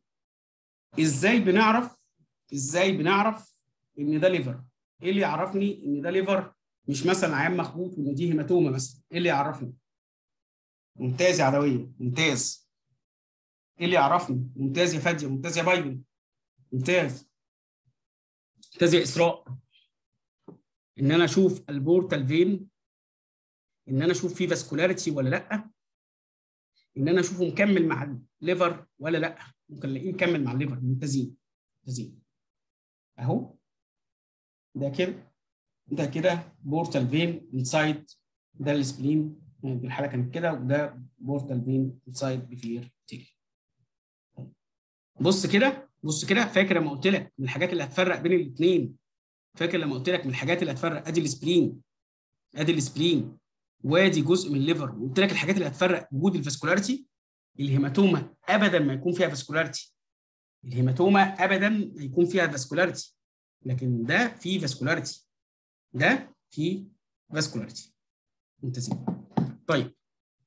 ازاي بنعرف ازاي بنعرف ان ده ليفر ايه اللي يعرفني ان ده ليفر مش مثلا عيان مخبوط وان دي هيماتوما مثلا ايه اللي يعرفني ممتاز يا عدويه ممتاز ايه اللي يعرفني ممتاز يا فاديه ممتاز يا بايبل ممتاز ممتاز يا اسراء ان انا اشوف البورتال فين ان انا اشوف فيه فاسكولاريتي ولا لا ان انا اشوفه مكمل مع الليفر ولا لا ممكن الاقيه مكمل مع الليفر ممتازين ممتازين اهو ده كده ده كده بورتال فين انسايد ده السبلين دي الحاله كانت كده وده بورتال فين انسايد بفير تيل بص كده بص كده فاكر لما قلت لك من الحاجات اللي هتفرق بين الاثنين فاكر لما قلت لك من الحاجات اللي هتفرق ادي السبلين ادي السبلين وادي جزء من الليفر وقلت لك الحاجات اللي هتفرق وجود الفاسكولاريتي الهيماتوما ابدا ما يكون فيها فاسكولاريتي الهيماتوما ابدا ما يكون فيها فاسكولاريتي لكن ده فيه فاسكولاريتي ده فيه فاسكولاريتي ممتازين طيب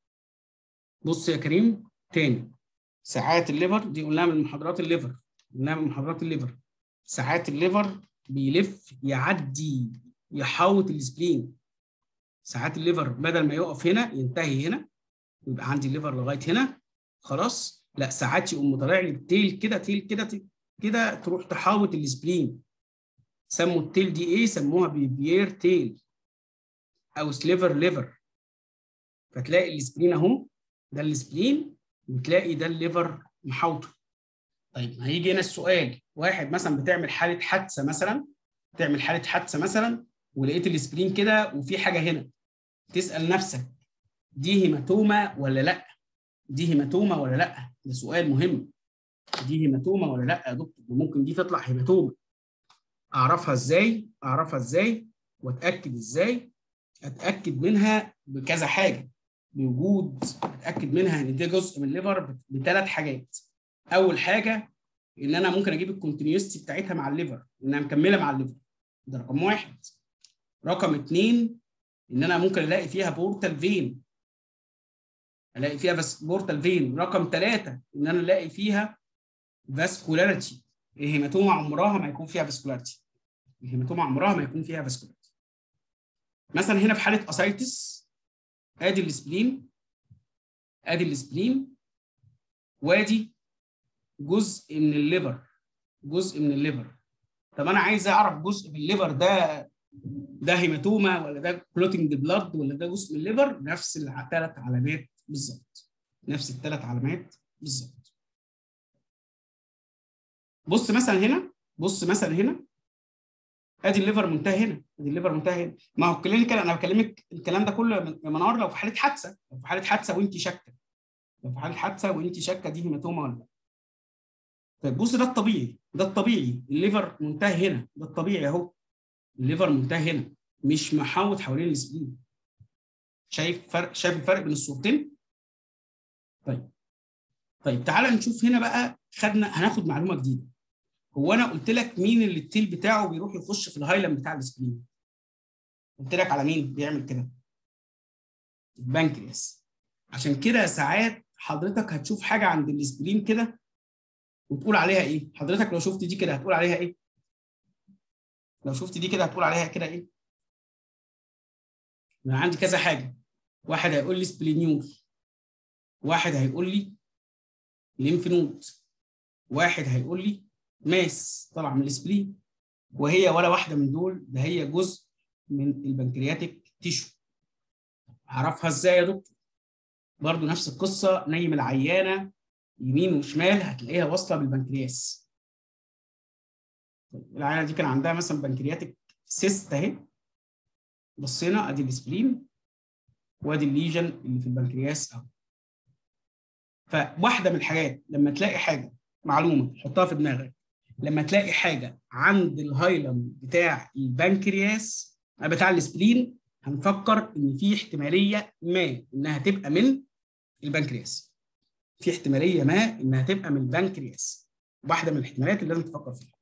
بص يا كريم تاني ساعات الليفر دي قلناها من محاضرات الليفر قلناها من محاضرات الليفر ساعات الليفر بيلف يعدي يحوط السبلين ساعات الليفر بدل ما يقف هنا ينتهي هنا ويبقى عندي الليفر لغايه هنا خلاص لا ساعات يقوم طالع لي التيل كده تيل كده كده تروح تحاوط السبلين سموا التيل دي ايه سموها بيبير تيل او سليفر ليفر فتلاقي السبلين اهو ده السبلين وتلاقي ده الليفر محاوطه طيب هيجي هنا السؤال واحد مثلا بتعمل حاله حادثه مثلا تعمل حاله حادثه مثلا ولقيت السبلين كده وفي حاجه هنا تسال نفسك دي هيماتوما ولا لا دي هيماتوما ولا لا ده سؤال مهم دي هيماتوما ولا لا يا دكتور ممكن دي تطلع هيماتوما اعرفها ازاي اعرفها ازاي واتاكد ازاي اتاكد منها بكذا حاجه بوجود اتاكد منها ان ده جزء من الليفر بثلاث حاجات اول حاجه ان انا ممكن اجيب الكونتينيوستي بتاعتها مع الليفر انها مكمله مع الليفر ده رقم واحد رقم اثنين ان انا ممكن الاقي فيها بورتال فين الاقي فيها بس بورتال فين رقم ثلاثه ان انا الاقي فيها فاسكولاريتي الهيماتوما عمرها ما يكون فيها فاسكولاريتي الهيماتوما عمرها ما يكون فيها فاسكولاريتي مثلا هنا في حاله اسايتس ادي السبلين ادي السبلين وادي جزء من الليفر جزء من الليفر طب انا عايز اعرف جزء من الليفر ده ده هيماتوما ولا ده كلوتنج بلاد ولا ده جزء من الليفر نفس الثلاث علامات بالظبط نفس الثلاث علامات بالظبط بص مثلا هنا بص مثلا هنا ادي الليفر منتهي هنا ادي الليفر منتهي هنا ما هو الكلينيكال انا بكلمك الكلام ده كله يا منار لو في حاله حادثه لو في حاله حادثه وانت شاكه لو في حاله حادثه وانت شاكه دي هيماتوما ولا لا طيب بص ده الطبيعي ده الطبيعي الليفر منتهي هنا ده الطبيعي اهو الليفر منتهي هنا مش محاوط حوالين السبلين شايف فرق شايف الفرق بين الصورتين طيب طيب تعالى نشوف هنا بقى خدنا هناخد معلومه جديده هو انا قلت لك مين اللي التيل بتاعه بيروح يخش في الهايلم بتاع السبلين قلت لك على مين بيعمل كده البنكرياس عشان كده ساعات حضرتك هتشوف حاجه عند السبلين كده وتقول عليها ايه حضرتك لو شفت دي كده هتقول عليها ايه لو شفت دي كده هتقول عليها كده ايه انا عندي كذا حاجه واحد هيقول لي سبلينيول واحد هيقول لي ليمف نود واحد هيقول لي ماس طالعه من السبلين وهي ولا واحده من دول ده هي جزء من البنكرياتيك تيشو اعرفها ازاي يا دكتور برضو نفس القصه نيم العيانه يمين وشمال هتلاقيها واصله بالبنكرياس العيانه دي كان عندها مثلا بنكرياتيك سيست اهي بصينا ادي السبلين وادي الليجن اللي في البنكرياس اهو فواحده من الحاجات لما تلاقي حاجه معلومه حطها في دماغك لما تلاقي حاجه عند الهايلم بتاع البنكرياس بتاع السبلين هنفكر ان في احتماليه ما انها تبقى من البنكرياس في احتماليه ما انها تبقى من البنكرياس واحده من الاحتمالات اللي لازم تفكر فيها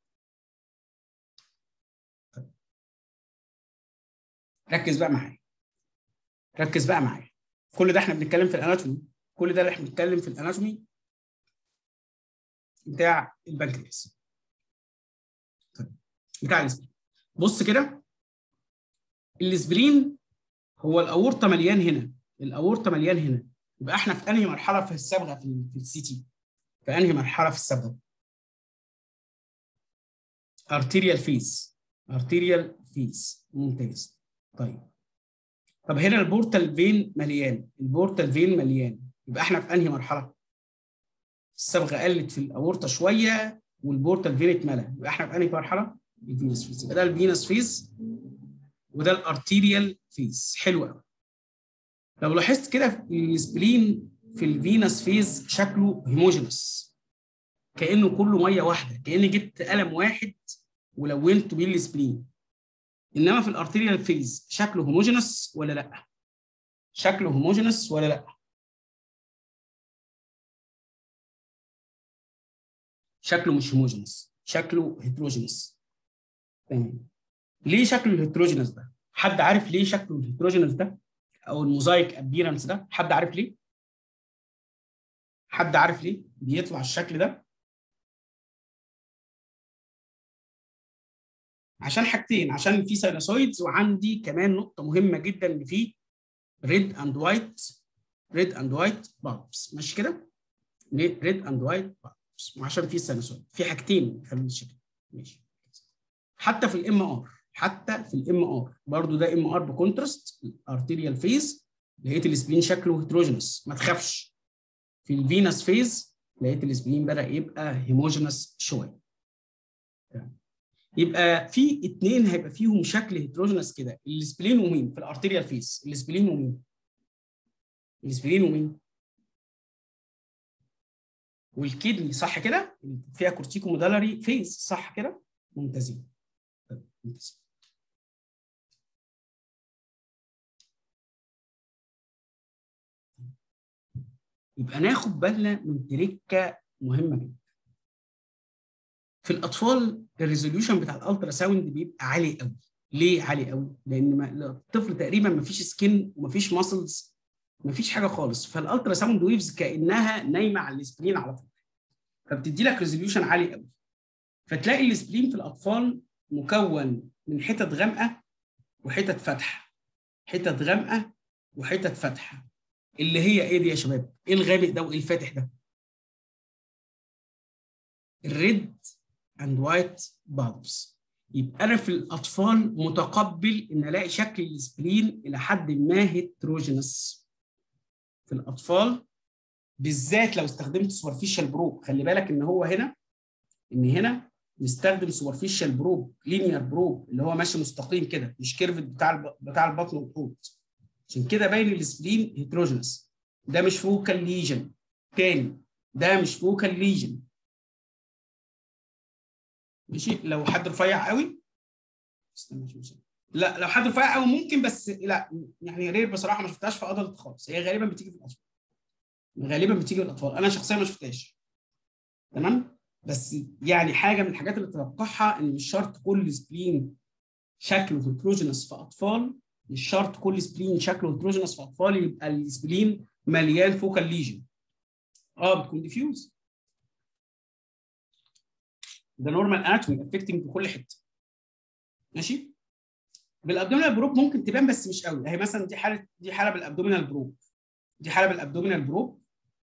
ركز بقى معايا ركز بقى معايا كل ده احنا بنتكلم في الاناتومي كل ده اللي احنا بنتكلم في الاناتومي بتاع البنكرياس طيب بتاع الاسبرين بص كده الاسبرين هو الاورطه مليان هنا الاورطه مليان هنا يبقى احنا في انهي مرحله في الصبغه في, في السي تي في انهي مرحله في الصبغه ارتيريال فيز ارتيريال فيز ممتاز طيب طب هنا البورتال فين مليان البورتال فين مليان يبقى احنا في انهي مرحله الصبغه قلت في الاورطه شويه والبورتال فين اتملى يبقى احنا في انهي مرحله الفينس فيز يبقى ده الفينس فيز وده الارتيريال فيز حلو قوي لو لاحظت كده السبلين في الفينس فيز شكله هيموجينس كانه كله ميه واحده كاني جبت قلم واحد ولونته بيه السبلين انما في الارتيريال فيز شكله هوموجينس ولا لا شكله هوموجينس ولا لا شكله مش هوموجينس شكله هيتروجينس تمام ليه شكله الهيتروجينس ده حد عارف ليه شكله الهيتروجينس ده او الموزايك ابيرنس ده حد عارف ليه حد عارف ليه بيطلع الشكل ده عشان حاجتين عشان في ساينوسويدز وعندي كمان نقطه مهمه جدا ان في ريد اند وايت ريد اند وايت بابس ماشي كده ريد اند وايت بابس وعشان في ساينوسويد في حاجتين خلينا الشكل ماشي حتى في الام ار حتى في الام ار برضو ده ام ار بكونتراست الارتيريال فيز لقيت السبلين شكله هيتروجينس ما تخافش في الفينس فيز لقيت السبلين بدا يبقى هيموجينس شويه يبقى في اثنين هيبقى فيهم شكل هيتروجينس كده السبلين ومين في الارتيريال فيز السبلين ومين السبلين ومين والكدني صح كده فيها كورتيكو مودالري فيز صح كده ممتازين ممتازين يبقى ناخد بالنا من تريكه مهمه جدا في الاطفال الريزوليوشن بتاع الالترا ساوند بيبقى عالي قوي ليه عالي قوي لان ما الطفل تقريبا ما فيش سكين وما فيش ماسلز ما فيش حاجه خالص فالالترا ساوند ويفز كانها نايمه على السبلين على طول فبتدي لك ريزوليوشن عالي قوي فتلاقي السبلين في الاطفال مكون من حتت غامقه وحتت فاتحه حتت غامقه وحتت فاتحه اللي هي ايه دي يا شباب ايه الغامق ده وايه الفاتح ده الريد اند وايت بالبس يبقى انا في الاطفال متقبل ان الاقي شكل السبلين الى حد ما هيتروجينس في الاطفال بالذات لو استخدمت سوبرفيشال بروب خلي بالك ان هو هنا ان هنا نستخدم سوبرفيشال بروب لينير بروب اللي هو ماشي مستقيم كده مش كيرفت بتاع الب... بتاع البطن والحوض عشان كده باين السبلين هيتروجينس ده مش فوكال ليجن تاني ده مش فوكال ليجن ماشي لو حد رفيع قوي استنى شوف لا لو حد رفيع قوي ممكن بس لا يعني رير بصراحه ما شفتهاش في ادلت خالص هي غالبا بتيجي في الاطفال غالبا بتيجي في الاطفال انا شخصيا ما شفتهاش تمام بس يعني حاجه من الحاجات اللي تتوقعها ان مش شرط كل سبلين شكله هيتروجينس في اطفال مش شرط كل سبلين شكله هيتروجينس في اطفال يبقى السبلين مليان فوكال ليجن اه بتكون ديفيوز ده نورمال اناتومي افكتنج في كل حته ماشي بالابدومينال بروب ممكن تبان بس مش قوي اهي مثلا دي حاله دي حاله بالابدومينال بروب دي حاله بالابدومينال بروب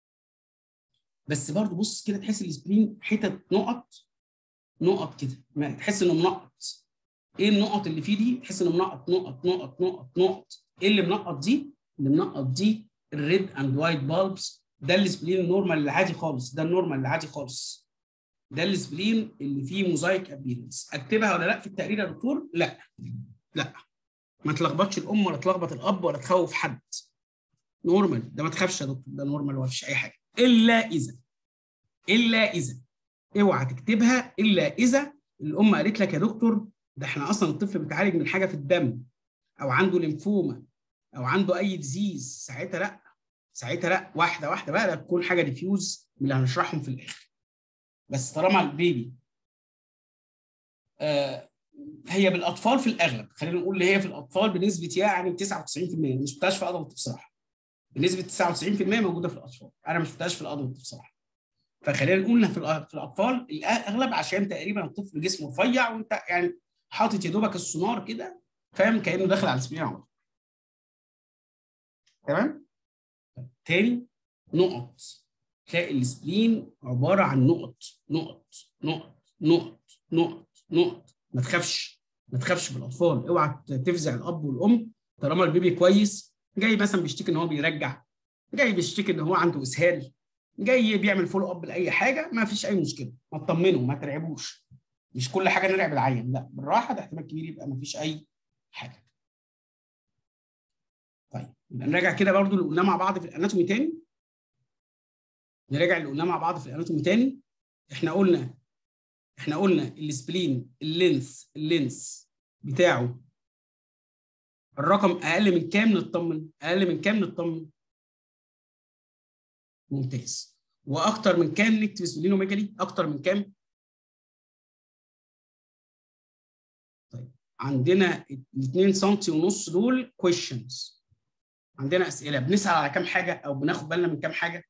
بس برضه بص كده تحس السبرين حتت نقط نقط كده ما تحس انه منقط ايه النقط اللي فيه دي تحس انه منقط نقط نقط نقط نقط ايه اللي منقط دي اللي منقط دي الريد اند وايت بالبس ده السبلين النورمال العادي خالص ده النورمال العادي خالص ده السبلين اللي فيه موزايك ابيرنس اكتبها ولا لا في التقرير يا دكتور لا لا ما تلخبطش الام ولا تلخبط الاب ولا تخوف حد نورمال ده ما تخافش يا دكتور ده نورمال ولا فيش اي حاجه الا اذا الا اذا اوعى تكتبها الا اذا الام قالت لك يا دكتور ده احنا اصلا الطفل بيتعالج من حاجه في الدم او عنده ليمفوما او عنده اي ديزيز ساعتها لا ساعتها لا واحده واحده بقى ده تكون حاجه ديفيوز من اللي هنشرحهم في الاخر بس طالما البيبي آه هي بالاطفال في الاغلب خلينا نقول اللي هي في الاطفال بنسبه يعني 99% ما شفتهاش في ادلت بصراحه بنسبه 99% موجوده في الاطفال انا ما شفتهاش في الادلت بصراحه فخلينا نقول في في الاطفال الاغلب عشان تقريبا الطفل جسمه رفيع وانت يعني حاطط يا دوبك السونار كده فاهم كانه داخل على السبرين على تمام تاني نقط تلاقي السبلين عباره عن نقط نقط نقط نقط نقط نقط ما تخافش ما تخافش في الاطفال اوعى تفزع الاب والام طالما البيبي كويس جاي مثلا بيشتكي ان هو بيرجع جاي بيشتكي ان هو عنده اسهال جاي بيعمل فولو اب لاي حاجه ما فيش اي مشكله ما تطمنوا ما ترعبوش مش كل حاجه نرعب العيان لا بالراحه ده احتمال كبير يبقى ما فيش اي حاجه طيب يبقى نراجع كده برضو اللي قلناه مع بعض في الاناتومي تاني نراجع اللي قلناه مع بعض في الاناتومي تاني احنا قلنا احنا قلنا السبلين اللينس اللينس بتاعه الرقم اقل من كام نطمن اقل من كام نطمن ممتاز واكتر من كام نكتب سبلينوميجالي اكتر من كام طيب عندنا 2 سم ونص دول questions عندنا اسئله بنسال على كام حاجه او بناخد بالنا من كام حاجه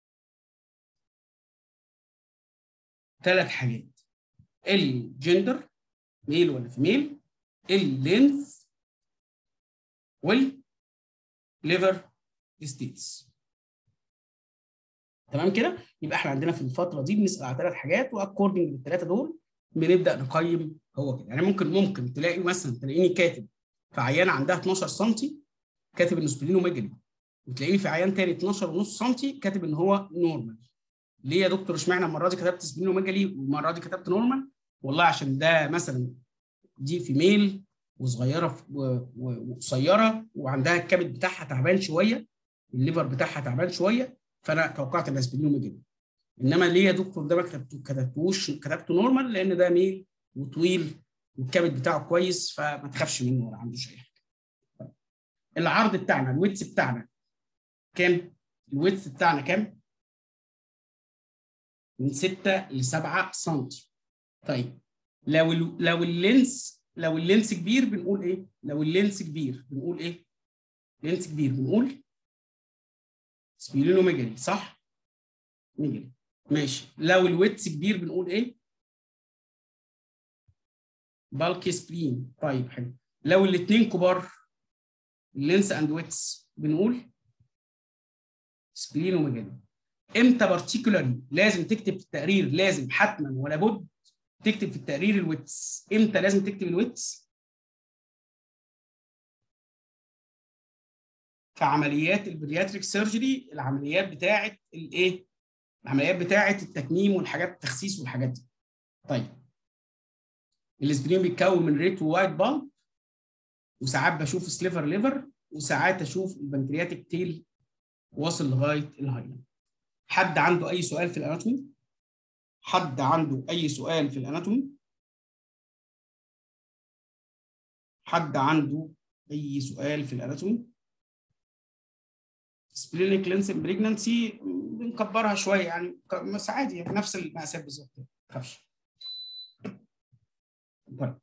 ثلاث حاجات الجندر ميل ولا فيميل اللينث والليفر ستيتس تمام كده يبقى احنا عندنا في الفتره دي بنسال على ثلاث حاجات واكوردنج للثلاثه دول بنبدا نقيم هو كده يعني ممكن ممكن تلاقي مثلا تلاقيني كاتب في عيانه عندها 12 سم كاتب انه سبلينوميجالي وتلاقيني في عيان تاني 12 ونص سم كاتب ان هو نورمال ليه يا دكتور اشمعنى المره دي كتبت سبلينوميجالي والمره دي كتبت نورمال والله عشان ده مثلا دي فيميل وصغيره وقصيره وعندها الكبد بتاعها تعبان شويه الليفر بتاعها تعبان شويه فانا توقعت انها سبلينوميجالي انما ليه يا دكتور ده ما كتبتوش كتبته نورمال لان ده ميل وطويل والكبد بتاعه كويس فما تخافش منه ولا عندوش اي حاجه. العرض بتاعنا الويتس بتاعنا كام؟ الويتس بتاعنا كام؟ من 6 ل 7 سم. طيب لو ال لو اللينس لو اللينس كبير بنقول ايه؟ لو اللينس كبير بنقول ايه؟ لينس كبير بنقول سبيلينوميجالي صح؟ ميجالي ماشي لو الويتس كبير بنقول ايه؟ بالكي سبلين طيب حلو لو الاثنين كبار اللينس اند ويتس بنقول سبلينوميجالي امتى بارتيكولاري لازم تكتب في التقرير لازم حتما ولا بد تكتب في التقرير الويتس امتى لازم تكتب الويتس في عمليات البرياتريك سيرجري العمليات بتاعه الايه العمليات بتاعه التكميم والحاجات التخسيس والحاجات دي طيب الاسبرين بيتكون من ريت ووايت بالب وساعات بشوف سليفر ليفر وساعات اشوف البنكرياتيك تيل واصل لغايه الهايلاند حد عنده اي سؤال في الاناتومي حد عنده اي سؤال في الاناتومي حد عنده اي سؤال في الاناتومي سبلينيك لينسن بريجنانسي بنكبرها شويه يعني بس عادي يعني نفس المقاسات بالظبط ما تخافش طيب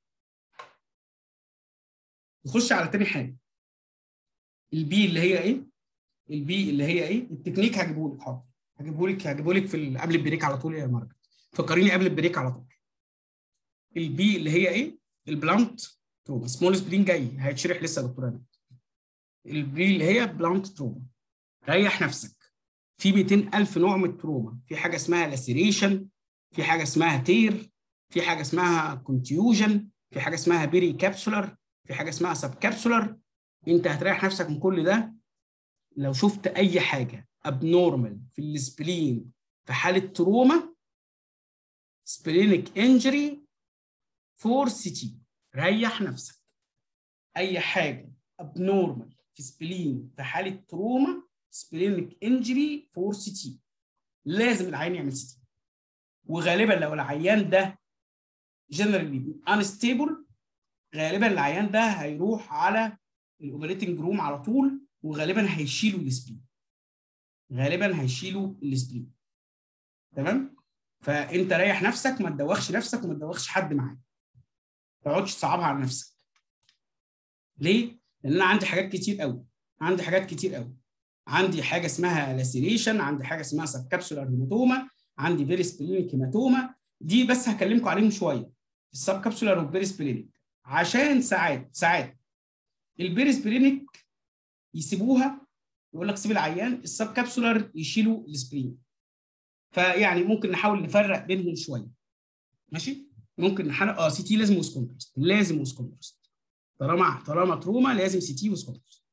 نخش على تاني حاجه البي اللي هي ايه؟ البي اللي هي ايه؟ التكنيك هجيبه لك حاضر هجيبه لك هجيبه لك في قبل البريك على طول يا مارجت فكريني قبل البريك على طول البي اللي هي ايه؟ البلانت تروما سمول سبلين جاي هيتشرح لسه يا دكتور انا البي اللي هي بلانت تروما ريح نفسك في 200000 نوع من التروما في حاجه اسمها لاسيريشن في حاجه اسمها تير في حاجه اسمها كونتيوجن في حاجه اسمها بيري كابسولر في حاجه اسمها سب كابسولر انت هتريح نفسك من كل ده لو شفت اي حاجه ابنورمال في السبلين في حاله تروما سبلينيك انجري فور سيتي ريح نفسك اي حاجه ابنورمال في سبلين في حاله تروما سبلينيك انجري فور سيتي لازم العيان يعمل سيتي وغالبا لو العيان ده جنرالي انستيبل غالبا العيان ده هيروح على الاوبريتنج روم على طول وغالبا هيشيلوا السبلين غالبا هيشيلوا السبلين تمام فانت ريح نفسك ما تدوخش نفسك وما تدوخش حد معاك ما تقعدش تصعبها على نفسك ليه لان انا عندي حاجات كتير قوي عندي حاجات كتير قوي عندي حاجه اسمها لاسيريشن عندي حاجه اسمها سب كابسولار هيماتوما عندي فيري سبلينيك هيماتوما دي بس هكلمكم عليهم شويه السب كابسولار والبيري سبلينيك عشان ساعات ساعات البيري سبلينيك يسيبوها يقول لك سيب العيان السب كابسولار يشيلوا السبلين فيعني ممكن نحاول نفرق بينهم شويه ماشي ممكن نحاول اه سي تي لازم ويز كونتراست لازم ويز كونتراست طالما طالما تروما لازم سي تي ويز كونتراست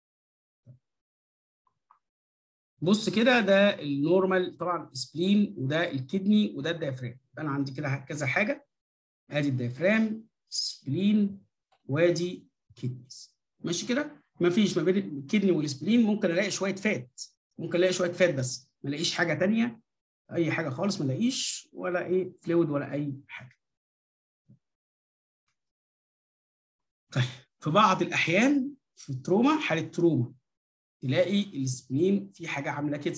بص كده ده النورمال طبعا سبلين وده الكدني وده الديافرام انا عندي كده كذا حاجه ادي الديافرام سبلين وادي كدنيز ماشي كده مفيش ما بين الكدني والسبلين ممكن الاقي شويه فات ممكن الاقي شويه فات بس ما الاقيش حاجه ثانيه اي حاجه خالص ما الاقيش ولا ايه فلويد ولا اي حاجه طيب في بعض الاحيان في التروما حاله تروما تلاقي السبلين في حاجه عامله كده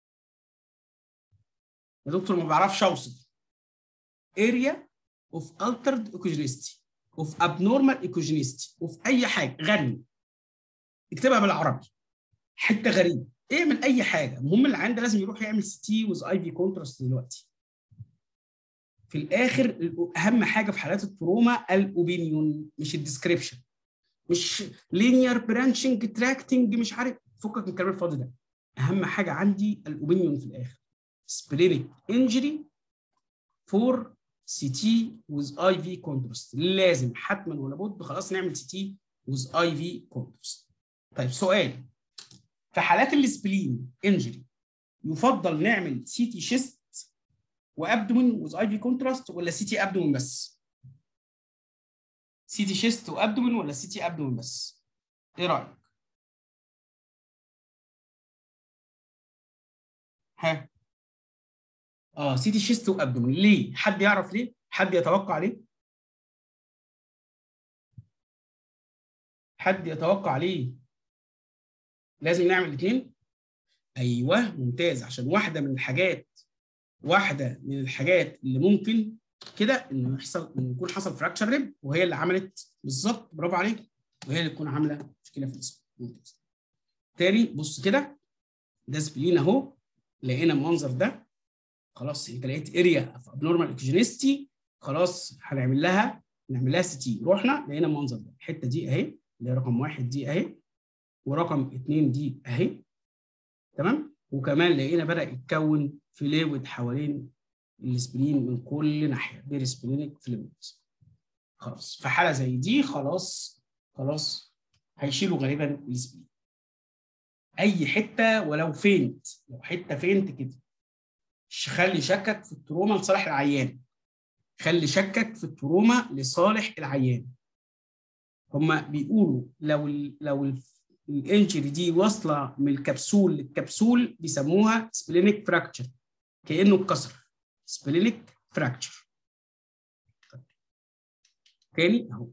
يا دكتور ما بعرفش اوصف area of altered ecogenicity of abnormal ecogenicity of اي حاجه غني اكتبها بالعربي حته غريبه اعمل اي حاجه المهم اللي عنده لازم يروح يعمل سي تي وز اي في كونتراست دلوقتي في الاخر اهم حاجه في حالات التروما الاوبينيون مش الديسكريبشن مش لينير برانشنج تراكتنج مش عارف فكك من الكلام الفاضي ده اهم حاجه عندي الاوبينيون في الاخر سبلينيك انجري فور سي تي وز اي في كونتراست لازم حتما ولا بد خلاص نعمل سي تي وز اي في كونتراست طيب سؤال في حالات السبلين انجري يفضل نعمل سي تي شيست وابدومين وز اي في كونتراست ولا سي تي ابدومين بس سي تي شيست وابدومين ولا سي تي ابدومين بس ايه رايك ها اه سي تي شيست وابدومين ليه حد يعرف ليه حد يتوقع ليه حد يتوقع ليه لازم نعمل الاثنين ايوه ممتاز عشان واحده من الحاجات واحده من الحاجات اللي ممكن كده انه يحصل انه يكون حصل فراكشر ريب وهي اللي عملت بالظبط برافو عليك وهي اللي تكون عامله مشكله في الجسم ممتاز تاني بص كده ده سبلين اهو لقينا المنظر ده خلاص انت لقيت اريا في ابنورمال اوكسجينيستي خلاص هنعمل لها نعمل لها سي تي رحنا لقينا المنظر ده الحته دي اهي اللي هي رقم واحد دي اهي ورقم اثنين دي اهي تمام وكمان لقينا بدا يتكون فلويد حوالين السبلين من كل ناحيه بير سبلينيك فلويد خلاص في حاله زي دي خلاص خلاص هيشيلوا غالبا السبلين اي حته ولو فينت لو حته فينت كده خلي شكك في التروما لصالح العيان خلي شكك في التروما لصالح العيان هما بيقولوا لو ال لو ال الانجري دي واصله من الكبسول للكبسول بيسموها سبلينيك فراكتشر كانه اتكسر سبلينيك فراكتشر تاني اهو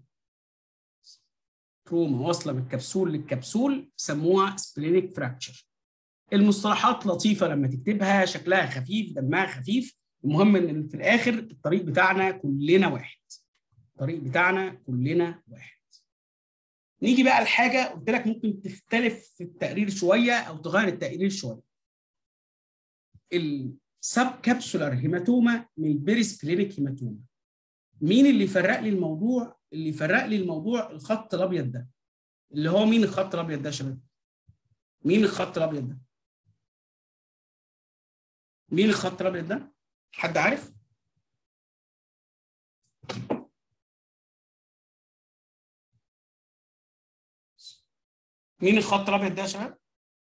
تروما واصله من الكبسول للكبسول سموها سبلينيك فراكتشر المصطلحات لطيفه لما تكتبها شكلها خفيف دمها خفيف المهم ان في الاخر الطريق بتاعنا كلنا واحد الطريق بتاعنا كلنا واحد نيجي بقى لحاجه قلت لك ممكن تختلف في التقرير شويه او تغير التقرير شويه السب كابسولار هيماتوما من البيريس كلينيك هيماتوما مين اللي يفرق لي الموضوع اللي يفرق لي الموضوع الخط الابيض ده اللي هو مين الخط الابيض ده يا شباب مين الخط الابيض ده مين الخط الابيض ده حد عارف مين الخط الابيض ده يا شباب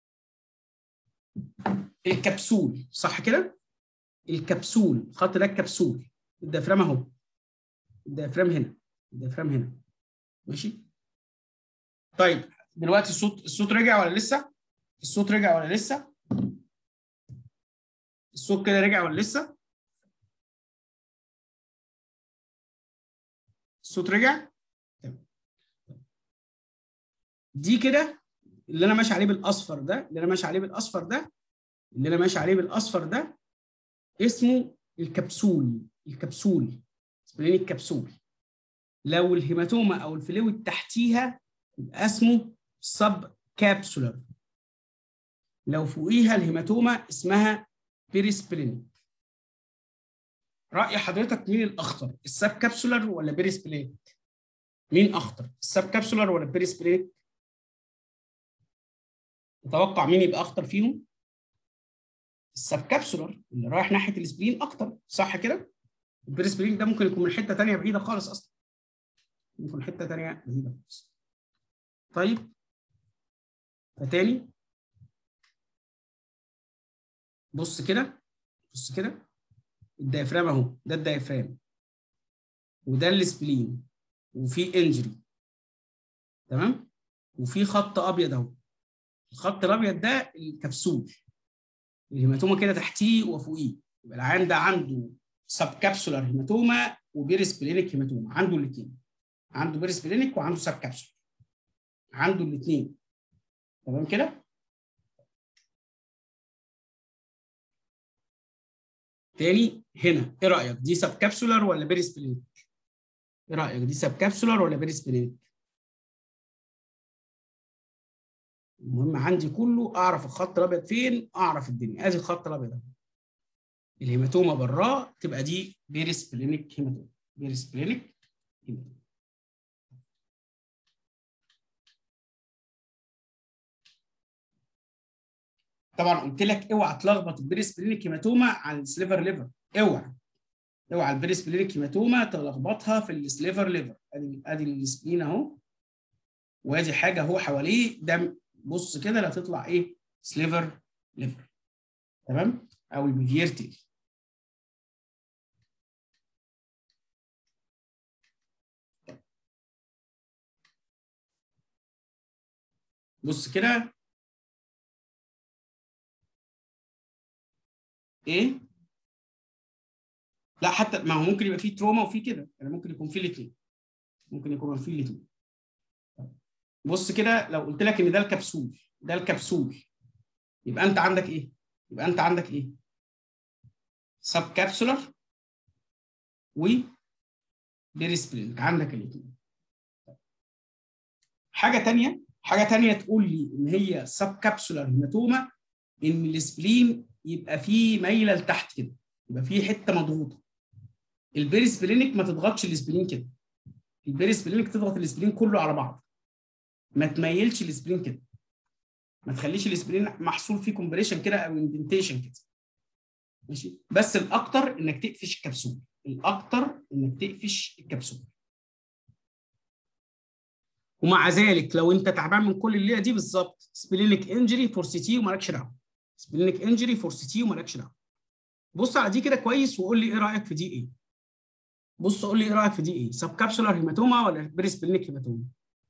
الكبسول صح كده الكبسول الخط ده الكبسول الديافرام اهو الديافرام هنا الديافرام هنا ماشي طيب دلوقتي الصوت الصوت رجع ولا لسه الصوت رجع ولا لسه الصوت كده رجع ولا لسه الصوت رجع تمام دي كده اللي انا ماشي عليه بالاصفر ده اللي انا ماشي عليه بالاصفر ده اللي انا ماشي عليه بالاصفر ده اسمه الكبسول الكبسول سبلينيك الكبسول لو الهيماتوما او الفلويد تحتيها يبقى اسمه سب كابسولار لو فوقيها الهيماتوما اسمها بيريسبلينيك راي حضرتك مين الاخطر السب كابسولار ولا بيريسبلينيك مين اخطر السب كابسولار ولا بيريسبلينيك تتوقع مين يبقى اخطر فيهم السب كابسولار اللي رايح ناحيه السبلين اكتر صح كده البيريسبلينيك ده ممكن يكون من حته ثانيه بعيده خالص اصلا يكون حته ثانيه بعيده خالص طيب فتاني بص كده بص كده الدايفرام اهو ده الدايفرام وده السبلين وفي انجري تمام وفي خط ابيض اهو الخط الابيض ده الكبسول الهيماتوما كده تحتيه وفوقيه يبقى العيان ده عنده سب كابسولار هيماتوما وبيرسبلينيك هيماتوما عنده الاثنين عنده بيرسبلينيك وعنده سب كابسولار عنده الاثنين تمام كده تاني هنا ايه رايك دي سب كابسولار ولا بيرسبلينيك ايه رايك دي سب كابسولار ولا بيرسبلينيك المهم عندي كله اعرف الخط الابيض فين اعرف الدنيا ادي الخط الابيض اهو الهيماتوما براه تبقى دي بيرسبلينيك هيماتوما بيرسبلينيك هيماتوما طبعا قلت لك اوعى تلخبط البيرسبلينيك هيماتوما عن السليفر ليفر اوعى اوعى البيرسبلينيك هيماتوما تلخبطها في السليفر ليفر ادي ادي السبلين اهو وادي حاجه اهو حواليه ده بص كده لا تطلع ايه سليفر ليفر تمام او البيفيرتيل بص كده ايه لا حتى ما هو ممكن يبقى فيه تروما وفيه كده يعني ممكن يكون فيه الاثنين ممكن يكون فيه الاثنين بص كده لو قلت لك ان ده الكبسول ده الكبسول يبقى انت عندك ايه يبقى انت عندك ايه سب كابسولار و بيريسبلينك عندك الاثنين حاجه ثانيه حاجه ثانيه تقول لي ان هي سب كابسولار هيماتوما ان السبلين يبقى فيه مايله لتحت كده يبقى فيه حته مضغوطه البيريسبلينك ما تضغطش السبلين كده البيريسبلينك تضغط السبلين كله على بعض ما تميلش السبلين كده ما تخليش السبلين محصول فيه كومبريشن كده او اندنتيشن كده ماشي بس الاكتر انك تقفش الكبسول الاكتر انك تقفش الكبسول ومع ذلك لو انت تعبان من كل الليله دي بالظبط سبلينك انجري فور سي تي ومالكش دعوه سبلينك انجري فور سي تي ومالكش دعوه بص على دي كده كويس وقول لي ايه رايك في دي ايه بص قول لي ايه رايك في دي ايه سب كابسولار هيماتوما ولا بريسبلينك هيماتوما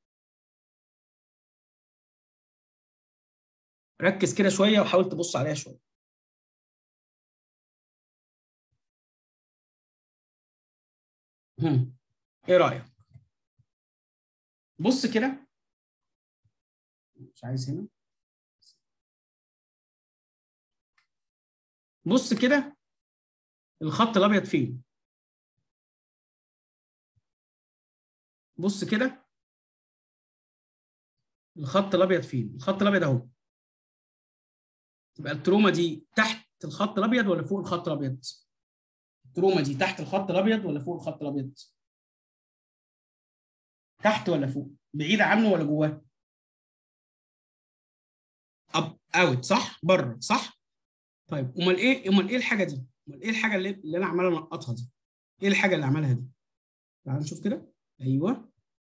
ركز كده شويه وحاول تبص عليها شويه هم. ايه رايك بص كده مش عايز هنا بص كده الخط الابيض فين بص كده الخط الابيض فين الخط الابيض اهو تبقى التروما دي تحت الخط الابيض ولا فوق الخط الابيض التروما دي تحت الخط الابيض ولا فوق الخط الابيض تحت ولا فوق بعيده عنه ولا جواه اب اوت صح بره صح طيب امال ايه امال ايه الحاجه دي امال ايه الحاجه اللي, اللي انا عمال انقطها دي ايه الحاجه اللي عملها دي تعال نشوف كده ايوه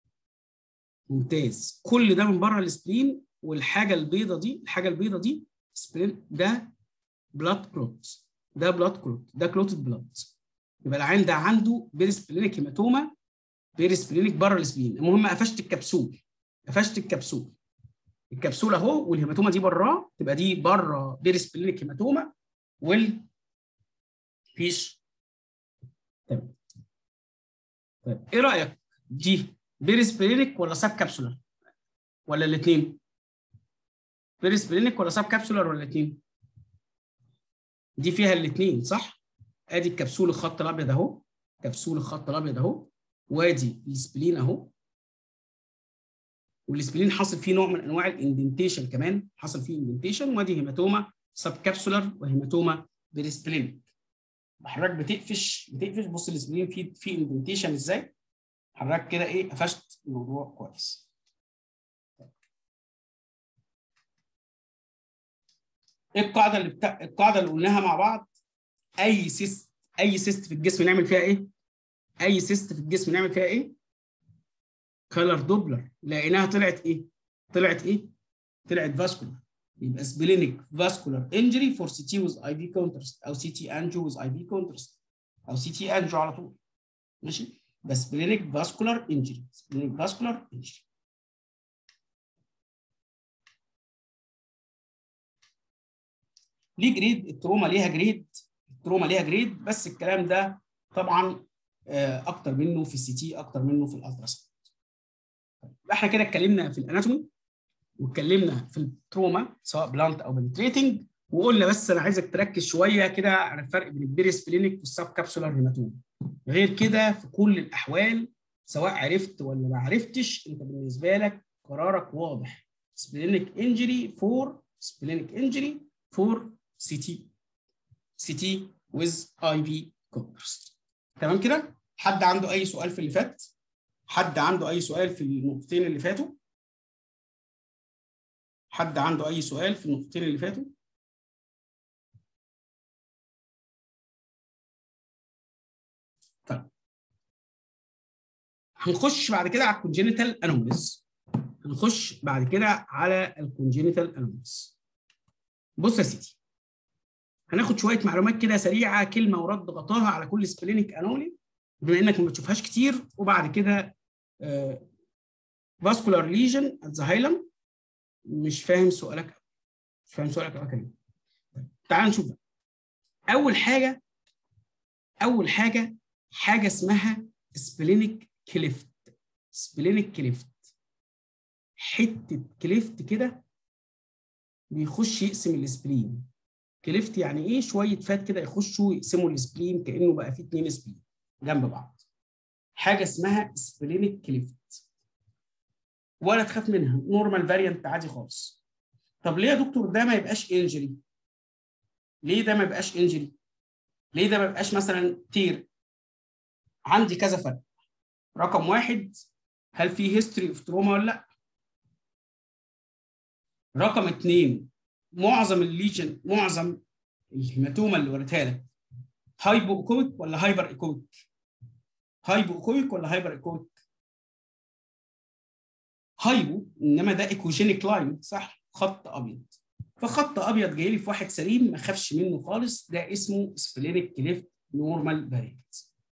ممتاز كل ده من بره السبلين والحاجه البيضه دي الحاجه البيضه دي سبلين ده بلاد كلوت ده بلاد كلوت ده كلوتد بلاد يبقى العين ده عنده بيرسبلينيك هيماتوما بيرسبلينيك بره السبلين المهم قفشت الكبسول قفشت الكبسول الكبسول اهو والهيماتوما دي براه تبقى دي بره بيرسبلينيك هيماتوما وال فيش تمام طيب ايه رايك دي بيرسبلينيك ولا ساب كابسولار ولا الاثنين بيرسبلينيك ولا ساب كابسولار ولا الاثنين دي فيها الاثنين صح ادي الكبسول الخط الابيض اهو كبسول الخط الابيض اهو وادي السبلين اهو والسبلين حصل فيه نوع من انواع الاندنتيشن كمان حصل فيه اندنتيشن وادي هيماتوما سب كابسولار وهيماتوما بيرسبلينيك حضرتك بتقفش بتقفش بص السبلين فيه فيه اندنتيشن ازاي حضرتك كده ايه قفشت الموضوع كويس ايه القاعده اللي بتا... القاعده اللي قلناها مع بعض اي سيست اي سيست في الجسم نعمل فيها ايه اي سيست في الجسم نعمل فيها ايه كلر دوبلر لقيناها طلعت ايه طلعت ايه طلعت فاسكولار يبقى سبلينيك فاسكولار انجري فور سي تي ويز اي في كونترست او سي تي انجو ويز اي في كونترست او سي تي انجو على طول ماشي بس سبلينيك فاسكولار انجري سبلينيك فاسكولار انجري ليه جريد التروما ليها جريد التروما ليها جريد بس الكلام ده طبعا اكتر منه في السي تي اكتر منه في الالتراساوند احنا كده اتكلمنا في الاناتومي واتكلمنا في التروما سواء بلانت او بنتريتنج وقلنا بس انا عايزك تركز شويه كده على الفرق بين البيريس كلينيك والسب كابسولار هيماتوم غير كده في كل الاحوال سواء عرفت ولا ما عرفتش انت بالنسبه لك قرارك واضح سبلينيك انجري فور سبلينيك انجري فور سي تي سي تي ويز اي في كونترست تمام كده حد عنده اي سؤال في اللي فات حد عنده اي سؤال في النقطتين اللي فاتوا حد عنده اي سؤال في النقطتين اللي فاتوا طيب هنخش بعد كده على الكونجينيتال انوماليز هنخش بعد كده على الكونجينيتال انوماليز بص يا سيدي هناخد شويه معلومات كده سريعه كلمه ورد غطاها على كل سبلينيك انومالي بما انك ما بتشوفهاش كتير وبعد كده فاسكولار ليجن ات ذا هايلم مش فاهم سؤالك مش فاهم سؤالك يا كريم تعال نشوف بقى. اول حاجه اول حاجه حاجه اسمها سبلينيك كليفت سبلينيك كليفت حته كليفت كده بيخش يقسم السبلين كليفت يعني ايه شويه فات كده يخشوا يقسموا السبلين كانه بقى فيه اتنين سبلين جنب بعض حاجه اسمها سبلينيك كليفت ولا تخاف منها نورمال فاريانت عادي خالص طب ليه يا دكتور ده ما يبقاش انجري ليه ده ما يبقاش انجري ليه ده ما يبقاش مثلا تير عندي كذا فرق رقم واحد هل في هيستوري اوف تروما ولا لا رقم اثنين معظم الليجن معظم الهيماتوما اللي وريتها لك هايبو ايكويك ولا هايبر ايكويك هايبو ايكويك ولا هايبر ايكويك هايبو انما ده ايكوجينيك لاين صح خط ابيض فخط ابيض جاي لي في واحد سليم ما خافش منه خالص ده اسمه سبلينيك كليفت نورمال فاريانت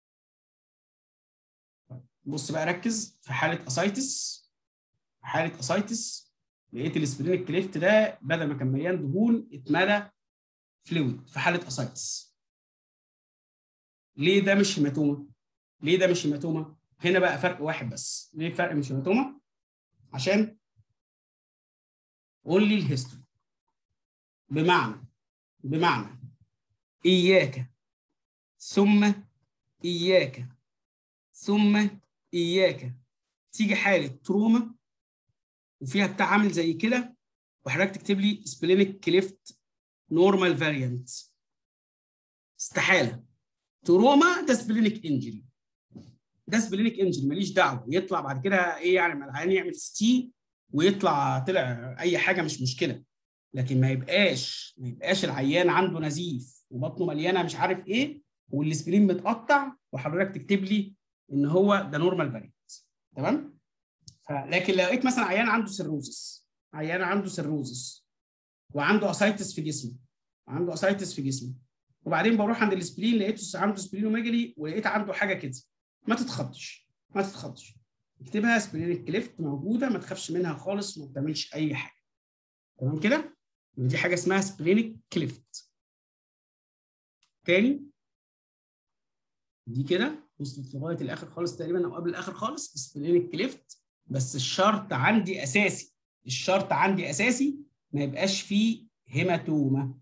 بص بقى ركز في حاله اسايتس في حاله اسايتس لقيت السبلينيك كليفت ده بدل ما كان مليان دهون اتملى فلويد في حاله اسايتس ليه ده مش هيماتوما ليه ده مش هيماتوما هنا بقى فرق واحد بس ليه فرق مش هيماتوما عشان قول لي الهيستوري بمعنى بمعنى إياك ثم إياك ثم إياك تيجي حالة تروما وفيها بتاع عامل زي كده وحضرتك تكتب لي سبلينيك كليفت نورمال فاريانت استحالة تروما ده سبلينيك انجري ده سبلينيك انجري ماليش دعوه يطلع بعد كده ايه يعني ما العيان يعمل ستي ويطلع طلع اي حاجه مش مشكله لكن ما يبقاش ما يبقاش العيان عنده نزيف وبطنه مليانه مش عارف ايه والسبلين متقطع وحضرتك تكتب لي ان هو ده نورمال فاريانت تمام لكن لو لقيت مثلا عيان عنده سيروزس عيان عنده سيروزس وعنده اسايتس في جسمه عنده اسايتس في جسمه وبعدين بروح عند السبلين لقيته عنده سبلينوميجالي ولقيت عنده حاجه كده ما تتخضش ما تتخضش اكتبها سبلينيك كليفت موجوده ما تخافش منها خالص ما بتعملش اي حاجه تمام كده دي حاجه اسمها سبلينيك كليفت تاني دي كده وصلت لغايه الاخر خالص تقريبا او قبل الاخر خالص سبلينيك كليفت بس الشرط عندي اساسي الشرط عندي اساسي ما يبقاش فيه هيماتوما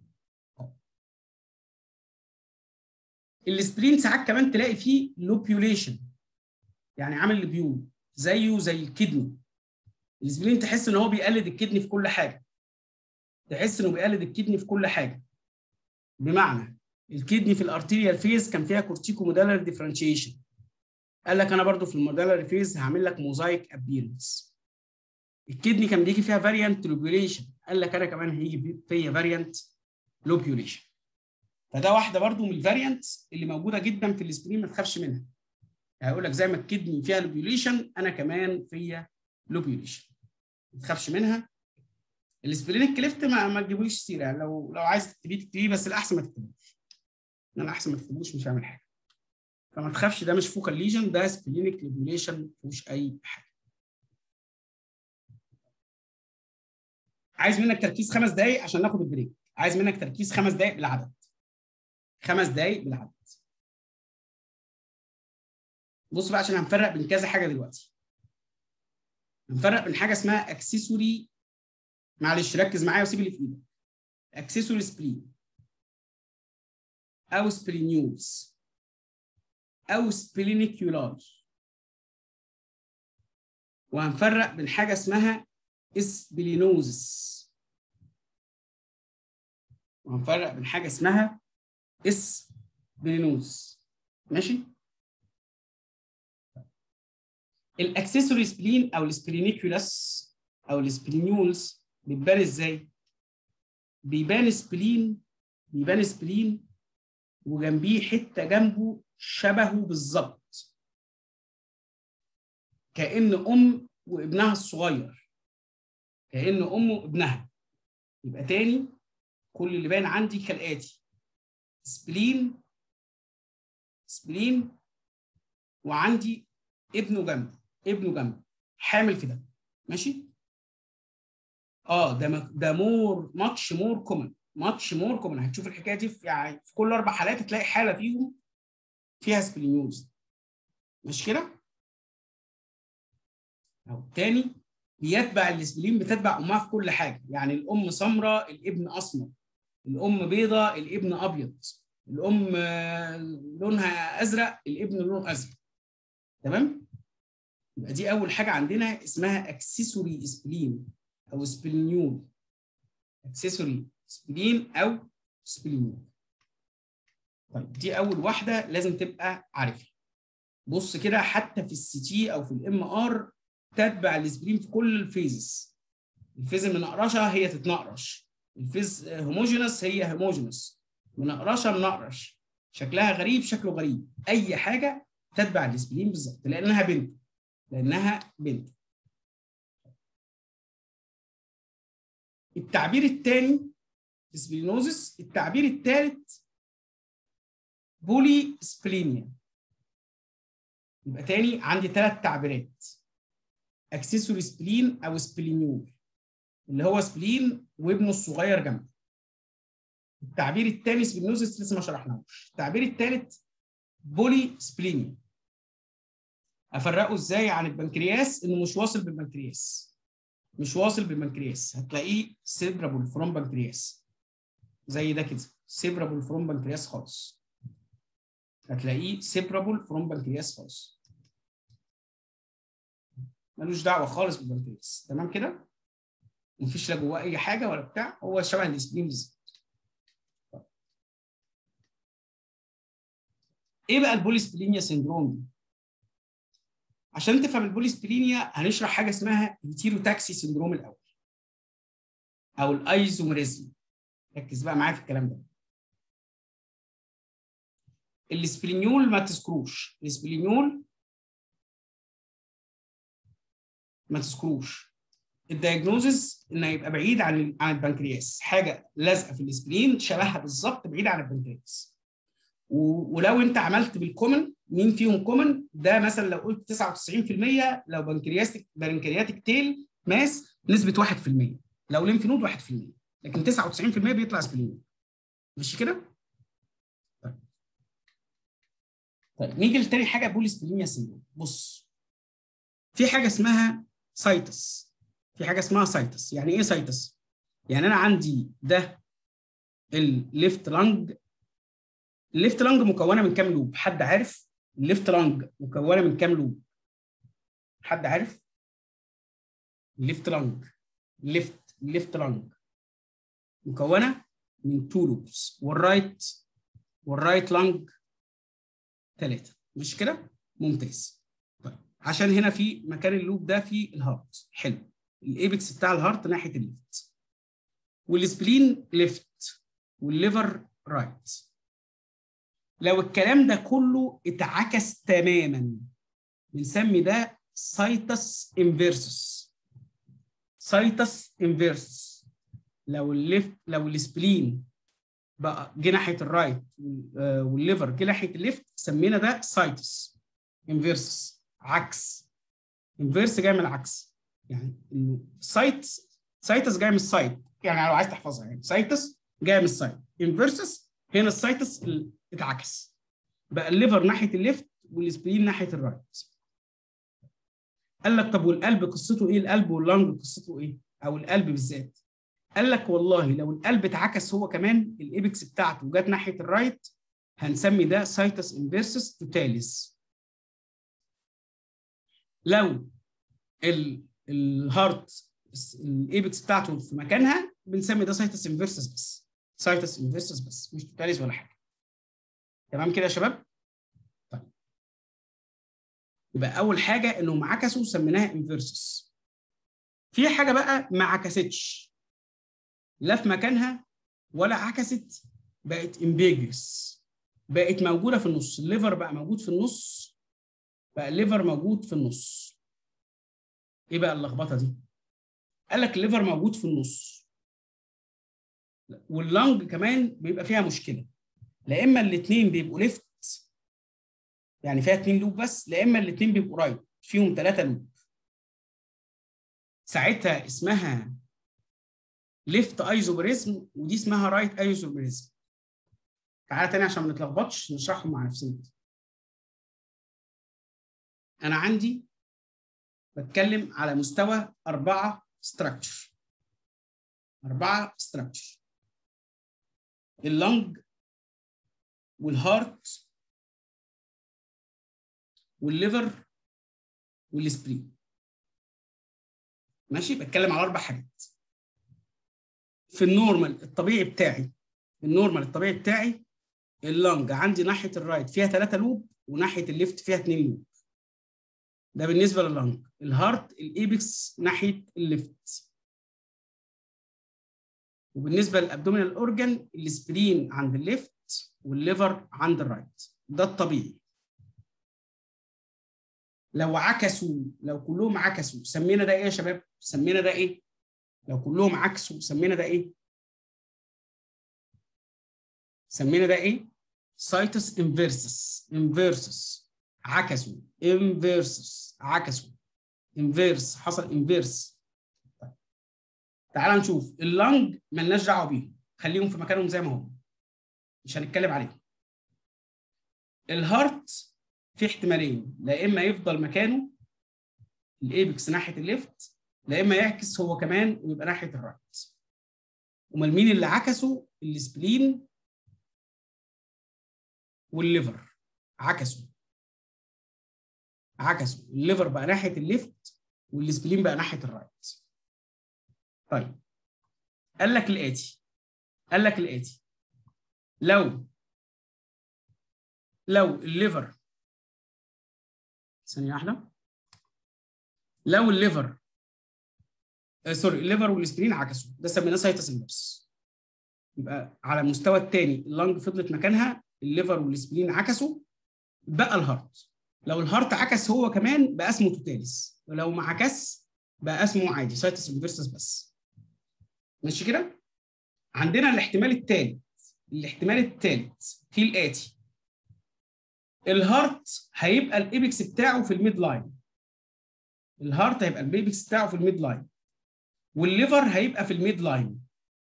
السبلين ساعات كمان تلاقي فيه لوبيوليشن يعني عامل لبيول زيه زي الكدني السبلين تحس ان هو بيقلد الكدني في كل حاجه تحس انه بيقلد الكدني في كل حاجه بمعنى الكدني في الارتيريال فيز كان فيها كورتيكو مودالر ديفرنشيشن قال لك انا برضو في المودالر فيز هعمل لك موزايك ابيرنس الكدني كان بيجي فيها فاريانت لوبيوليشن قال لك انا كمان هيجي فيا فاريانت لوبيوليشن فده واحده برضو من الفاريانتس اللي موجوده جدا في السبرين ما تخافش منها هيقول لك زي ما الكدني فيها لوبيوليشن انا كمان فيا لوبيوليشن ما تخافش منها السبلينيك كليفت ما, ما تجيبوليش سيره يعني لو لو عايز تكتبيه تكتبيه بس الاحسن ما تكتبوش انا احسن ما تكتبوش مش هعمل حاجه فما تخافش ده مش فوكال ليجن ده سبلينيك لوبيوليشن ما فيهوش اي حاجه عايز منك تركيز خمس دقائق عشان ناخد البريك عايز منك تركيز خمس دقائق بالعدد خمس دقائق بالعدد بص بقى عشان هنفرق بين كذا حاجه دلوقتي هنفرق بين حاجه اسمها اكسسوري معلش ركز معايا وسيب اللي في ايدك اكسسوري سبلين او سبلينيولز او سبلينيكيولار وهنفرق بين حاجه اسمها اسبلينوزس وهنفرق بين حاجه اسمها اسبلينوز ماشي الاكسسوري سبلين او السبلينيكيولاس او السبلينيولز بتبان ازاي بيبان سبلين بيبان سبلين وجنبيه حته جنبه شبهه بالظبط كأن أم وابنها الصغير كأن أم وابنها يبقى تاني كل اللي باين عندي كالآتي سبلين سبلين وعندي ابنه جنبه ابنه جنبه حامل في ده ماشي اه ده ده مور ماتش مور كومن ماتش مور كومن هتشوف الحكايه دي في يعني في كل اربع حالات تلاقي حاله فيهم فيها سبلينيوز مش كده؟ او تاني بيتبع السبلين بتتبع امها في كل حاجه يعني الام سمراء الابن اسمر الام بيضاء الابن ابيض الام لونها ازرق الابن لونه ازرق تمام يبقى دي اول حاجه عندنا اسمها اكسسوري سبلين او سبلينيول اكسسوري سبلين او سبلينيول طيب دي اول واحده لازم تبقى عارفها بص كده حتى في السي تي او في الام ار تتبع السبلين في كل الفيزز الفيز المنقرشه هي تتنقرش الفيز هوموجينس هي هوموجينس منقرشه منقرش شكلها غريب شكله غريب اي حاجه تتبع السبلين بالظبط لانها بنت لانها بنت التعبير الثاني سبلينوزس التعبير الثالث بولي سبلينيا يبقى تاني عندي ثلاث تعبيرات اكسسوري سبلين او سبلينيول اللي هو سبلين وابنه الصغير جنبه التعبير الثاني سبلينوزس لسه ما شرحناهوش التعبير الثالث بولي سبلينيا افرقه ازاي عن البنكرياس انه مش واصل بالبنكرياس مش واصل بالبنكرياس هتلاقيه سيبرابل فروم بنكرياس زي ده كده سيبرابل فروم بنكرياس خالص هتلاقيه سيبرابل فروم بنكرياس خالص ملوش دعوه خالص بالبنكرياس تمام كده مفيش لا جواه اي حاجه ولا بتاع هو شبه الاسبلين بالظبط ايه بقى البوليسبلينيا سيندروم دي عشان تفهم البوليسبلينيا هنشرح حاجه اسمها هيتيروتاكسي سيندروم الاول او الايزوميريزم ركز بقى معايا في الكلام ده السبلينيول ما تذكروش السبلينيول ما تذكروش الدايجنوزز انه يبقى بعيد عن عن البنكرياس حاجه لازقه في السبلين شبهها بالظبط بعيد عن البنكرياس ولو انت عملت بالكومن مين فيهم كومن ده مثلا لو قلت 99% لو بنكرياتيك بنكرياتيك تيل ماس نسبه 1% لو ليمف نود 1% لكن 99% بيطلع سبلين ماشي كده؟ طيب طيب نيجي لتاني حاجه بولي سبلينيا سيندروم بص في حاجه اسمها سايتس في حاجه اسمها سايتس يعني ايه سايتس؟ يعني انا عندي ده الليفت لانج الليفت لانج مكونه من كام لوب؟ حد عارف؟ الليفت لانج مكونه من كام لوب؟ حد عارف؟ الليفت لانج ليفت ليفت لانج مكونه من تو لوبس والرايت والرايت لانج ثلاثه مش كده ممتاز طيب عشان هنا في مكان اللوب ده في الهارت حلو الايبكس بتاع الهارت ناحيه الليفت والسبلين ليفت والليفر رايت لو الكلام ده كله اتعكس تماما بنسمي ده سايتس انفيرسس سايتس انفيرسس لو الليفت لو السبلين بقى جه ناحيه الرايت والليفر جه ناحيه الليفت سمينا ده سايتس انفيرسس عكس انفيرس جاي من العكس يعني سايت سايتس جاي من السايت يعني لو عايز تحفظها يعني سايتس جاي من السايت انفيرسس هنا السايتس اتعكس بقى الليفر ناحيه الليفت والسبلين ناحيه الرايت قال لك طب والقلب قصته ايه القلب واللنج قصته ايه او القلب بالذات قال لك والله لو القلب اتعكس هو كمان الايبكس بتاعته وجت ناحيه الرايت هنسمي ده سايتس انفيرسس توتاليس لو الهارت الايبكس بتاعته في مكانها بنسمي ده سايتس انفيرسس بس سايتس انفيرسس بس مش توتاليس ولا حاجه تمام كده يا شباب طيب يبقى اول حاجه انهم عكسوا سميناها انفيرسس في حاجه بقى ما عكستش لا في مكانها ولا عكست بقت امبيجيوس بقت موجوده في النص الليفر بقى موجود في النص بقى الليفر موجود في النص ايه بقى اللخبطه دي قال لك الليفر موجود في النص واللنج كمان بيبقى فيها مشكله لا اما الاثنين بيبقوا ليفت يعني فيها اثنين لوب بس لا اما الاثنين بيبقوا رايت فيهم ثلاثه لوب ساعتها اسمها ليفت ايزوبريزم ودي اسمها رايت ايزوبريزم تعالى تاني عشان ما نتلخبطش نشرحهم مع نفسنا انا عندي بتكلم على مستوى أربعة ستراكشر أربعة ستراكشر اللنج والهارت والليفر والسبرين ماشي بتكلم على اربع حاجات في النورمال الطبيعي بتاعي النورمال الطبيعي بتاعي اللنج عندي ناحيه الرايت فيها ثلاثه لوب وناحيه الليفت فيها اثنين لوب ده بالنسبه لللنج الهارت الايبكس ناحيه الليفت وبالنسبه للابدومينال اورجان السبرين عند الليفت والليفر عند الرايت ده الطبيعي لو عكسوا لو كلهم عكسوا سمينا ده ايه يا شباب سمينا ده ايه لو كلهم عكسوا سمينا ده ايه سمينا ده ايه سايتس انفيرسس انفيرسس عكسوا انفيرسس عكسوا انفيرس حصل انفيرس طيب. تعال نشوف اللنج ملناش دعوه بيهم خليهم في مكانهم زي ما هم مش هنتكلم عليهم الهارت في احتمالين لا اما يفضل مكانه الايبكس ناحيه الليفت لا اما يعكس هو كمان ويبقى ناحيه الرايت امال مين اللي عكسوا السبلين والليفر عكسوا عكسوا الليفر بقى ناحيه الليفت والسبلين بقى ناحيه الرايت طيب قال لك الاتي قال لك الاتي لو لو الليفر ثانيه واحده لو الليفر آه سوري الليفر والسبلين عكسوا ده سميناه سايتس انفرس يبقى على المستوى الثاني اللنج فضلت مكانها الليفر والسبلين عكسوا بقى الهارت لو الهارت عكس هو كمان بقى اسمه توتاليس ولو ما عكس بقى اسمه عادي سايتس انفرسس بس ماشي كده عندنا الاحتمال الثالث الاحتمال الثالث في الاتي الهارت هيبقى الايبكس بتاعه في الميد لاين الهارت هيبقى الايبكس بتاعه في الميد لاين والليفر هيبقى في الميد لاين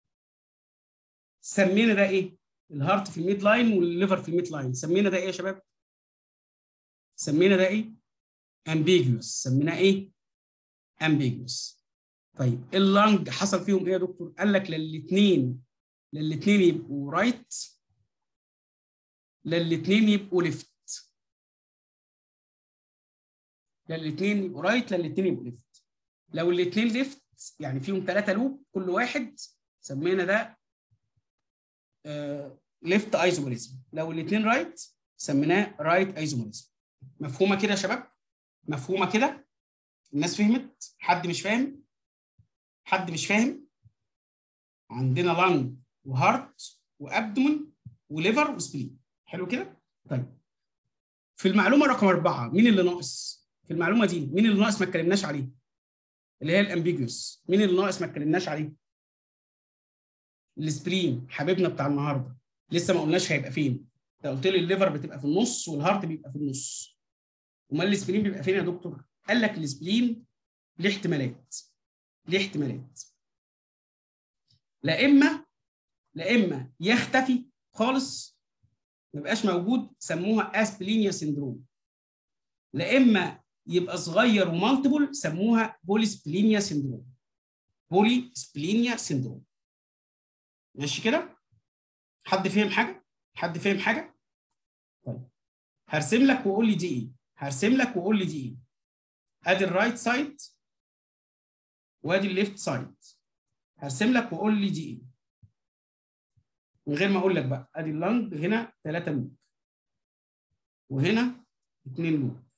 سمينا ده ايه الهارت في الميد لاين والليفر في الميد لاين سمينا ده ايه يا شباب سمينا ده ايه ambiguous سميناه ايه ambiguous طيب اللنج حصل فيهم ايه يا دكتور قال لك للاثنين للاثنين يبقوا رايت للاثنين يبقوا ليفت للاثنين يبقوا رايت للاثنين يبقوا ليفت لو الاثنين ليفت يعني فيهم ثلاثه لوب كل واحد سمينا ده ليفت ايزوميريزم لو الاثنين رايت سميناه رايت ايزوميريزم مفهومه كده يا شباب مفهومه كده الناس فهمت حد مش فاهم حد مش فاهم عندنا لانج وهارت وابدومن وليفر وسبلين حلو كده طيب في المعلومه رقم أربعة مين اللي ناقص في المعلومه دي مين اللي ناقص ما اتكلمناش عليه اللي هي الامبيجوس مين اللي ناقص ما اتكلمناش عليه السبرين حبيبنا بتاع النهارده لسه ما قلناش هيبقى فين انت قلت لي الليفر بتبقى في النص والهارت بيبقى في النص امال السبلين بيبقى فين يا دكتور قال لك السبلين ليه احتمالات ليه احتمالات لا اما لا اما يختفي خالص ما يبقاش موجود سموها اسبلينيا سيندروم لا اما يبقى صغير ومالتيبل سموها بوليسبلينيا سيندروم بولي سبلينيا سيندروم ماشي كده حد فهم حاجه حد فهم حاجه طيب هرسم لك وقول لي دي ايه هرسم لك وقول لي دي ايه ادي الرايت سايد وادي الليفت سايد هرسم لك وقول لي دي ايه من غير ما اقول لك بقى ادي اللنج هنا 3 لوب وهنا 2 لوب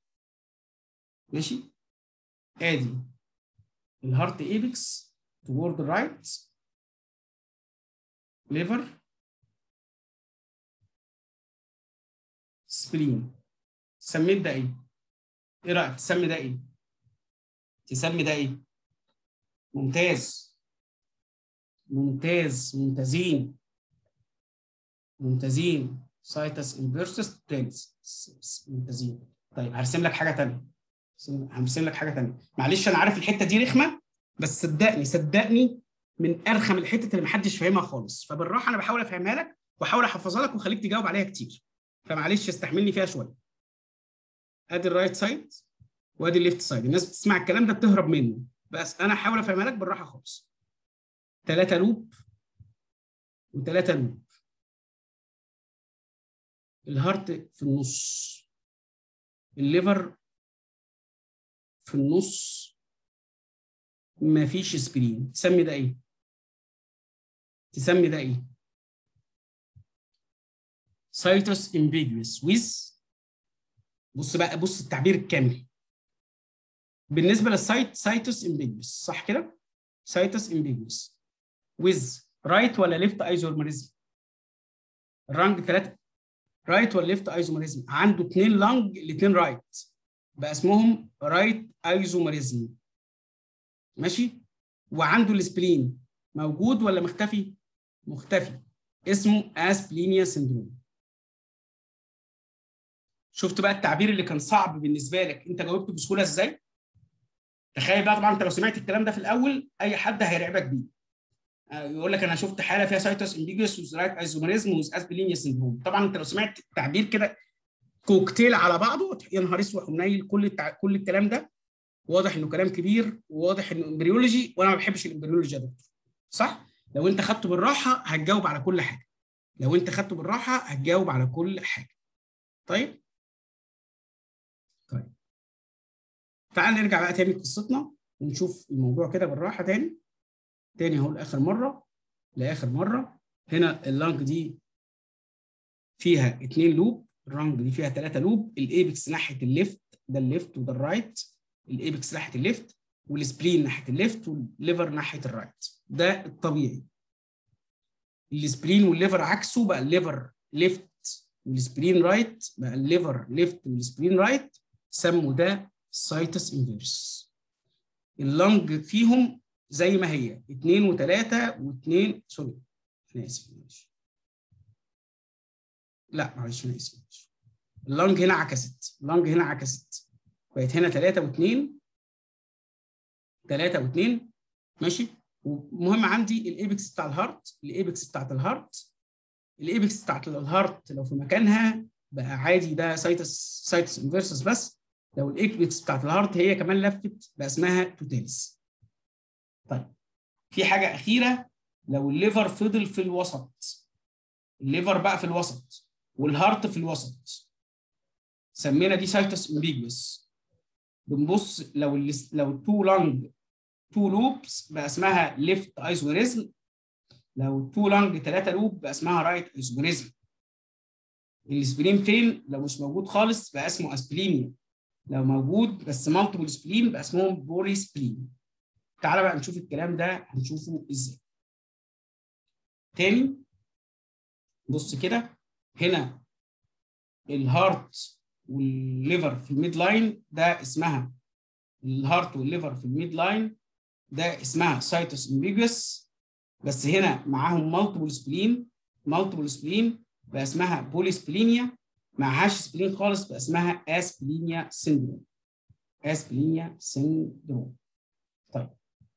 ماشي ادي الهارت ايبكس toward right ليفر سبلين سميت ده ايه؟ ايه رايك تسمي ده ايه؟ تسمي ده ايه؟ ممتاز ممتاز ممتازين ممتازين سايتس انفيرسس تنس ممتازين طيب هرسم لك حاجه ثانيه هرسم لك حاجه ثانيه معلش انا عارف الحته دي رخمه بس صدقني صدقني من ارخم الحتت اللي محدش فاهمها خالص فبالراحه انا بحاول افهمها لك واحاول احفظها لك واخليك تجاوب عليها كتير فمعلش استحملني فيها شويه ادي الرايت سايد وادي الليفت سايد الناس بتسمع الكلام ده بتهرب منه بس انا هحاول افهمها لك بالراحه خالص ثلاثه لوب وثلاثه لوب الهارت في النص الليفر في النص مفيش سبرين تسمي ده ايه تسمي ده ايه سايتوس امبيجوس ويز بص بقى بص التعبير الكامل بالنسبه للسايت سايتوس امبيجوس صح كده سايتوس امبيجوس ويز رايت ولا ليفت ايزوميريزم الرانج 3 رايت ولا ليفت ايزوميريزم عنده اثنين لانج الاثنين رايت بقى اسمهم رايت ايزوميريزم ماشي وعنده السبلين موجود ولا مختفي مختفي اسمه اسبلينيا سيندروم شفت بقى التعبير اللي كان صعب بالنسبه لك انت جاوبته بسهوله ازاي تخيل بقى طبعا انت لو سمعت الكلام ده في الاول اي حد هيرعبك بيه يقول لك انا شفت حاله فيها سايتوس امبيجوس وزرايت ايزوميريزم واسبلينيا سيندروم طبعا انت لو سمعت التعبير كده كوكتيل على بعضه يا نهار اسود ومنيل كل التع... كل الكلام ده واضح انه كلام كبير وواضح انه امبريولوجي وانا ما بحبش الامبريولوجي يا دكتور صح لو انت خدته بالراحه هتجاوب على كل حاجه لو انت خدته بالراحه هتجاوب على كل حاجه طيب طيب تعال نرجع بقى تاني لقصتنا ونشوف الموضوع كده بالراحه تاني تاني اهو لاخر مره لاخر مره هنا اللانج دي فيها اثنين لوب الرانج دي فيها ثلاثه لوب الايبكس ناحيه الليفت ده الليفت وده الرايت الايبكس ناحيه الليفت والسبلين ناحيه الليفت والليفر ناحيه الرايت ده الطبيعي السبلين والليفر عكسه بقى الليفر ليفت والسبلين رايت بقى الليفر ليفت والسبلين رايت سموا ده سايتس انفيرس اللنج فيهم زي ما هي اثنين وثلاثة واثنين سوري انا اسف معلش لا معلش انا اسف معلش اللنج هنا عكست اللنج هنا عكست بقت هنا ثلاثة واثنين ثلاثة واثنين ماشي ومهم عندي الايبكس بتاع الهارت الايبكس بتاعت الهارت الايبكس بتاعت الهارت لو في مكانها بقى عادي ده سايتس سايتس انفيرسس بس لو الايبكس بتاعت الهارت هي كمان لفت بقى اسمها توتاليس طيب في حاجه اخيره لو الليفر فضل في الوسط الليفر بقى في الوسط والهارت في الوسط سمينا دي سايتس امبيجوس بنبص لو لو التو لانج تو لوبس بقى اسمها ليفت ايزوريزم لو تو لانج 3 لوب بقى اسمها رايت ايزوجونيزم السبلين فين لو مش موجود خالص بقى اسمه اسبلينيا لو موجود بس مالتيبل سبلين بقى اسمهم بولي سبلين تعالى بقى نشوف الكلام ده هنشوفه ازاي تاني بص كده هنا الهارت والليفر في الميد لاين ده اسمها الهارت والليفر في الميد لاين ده اسمها سايتوس امبيجوس بس هنا معاهم مالتيبل سبلين مالتيبل سبلين بقى اسمها بولي سبلينيا معهاش سبلين خالص بقى اسمها اسبلينيا سيندروم اسبلينيا سيندروم طيب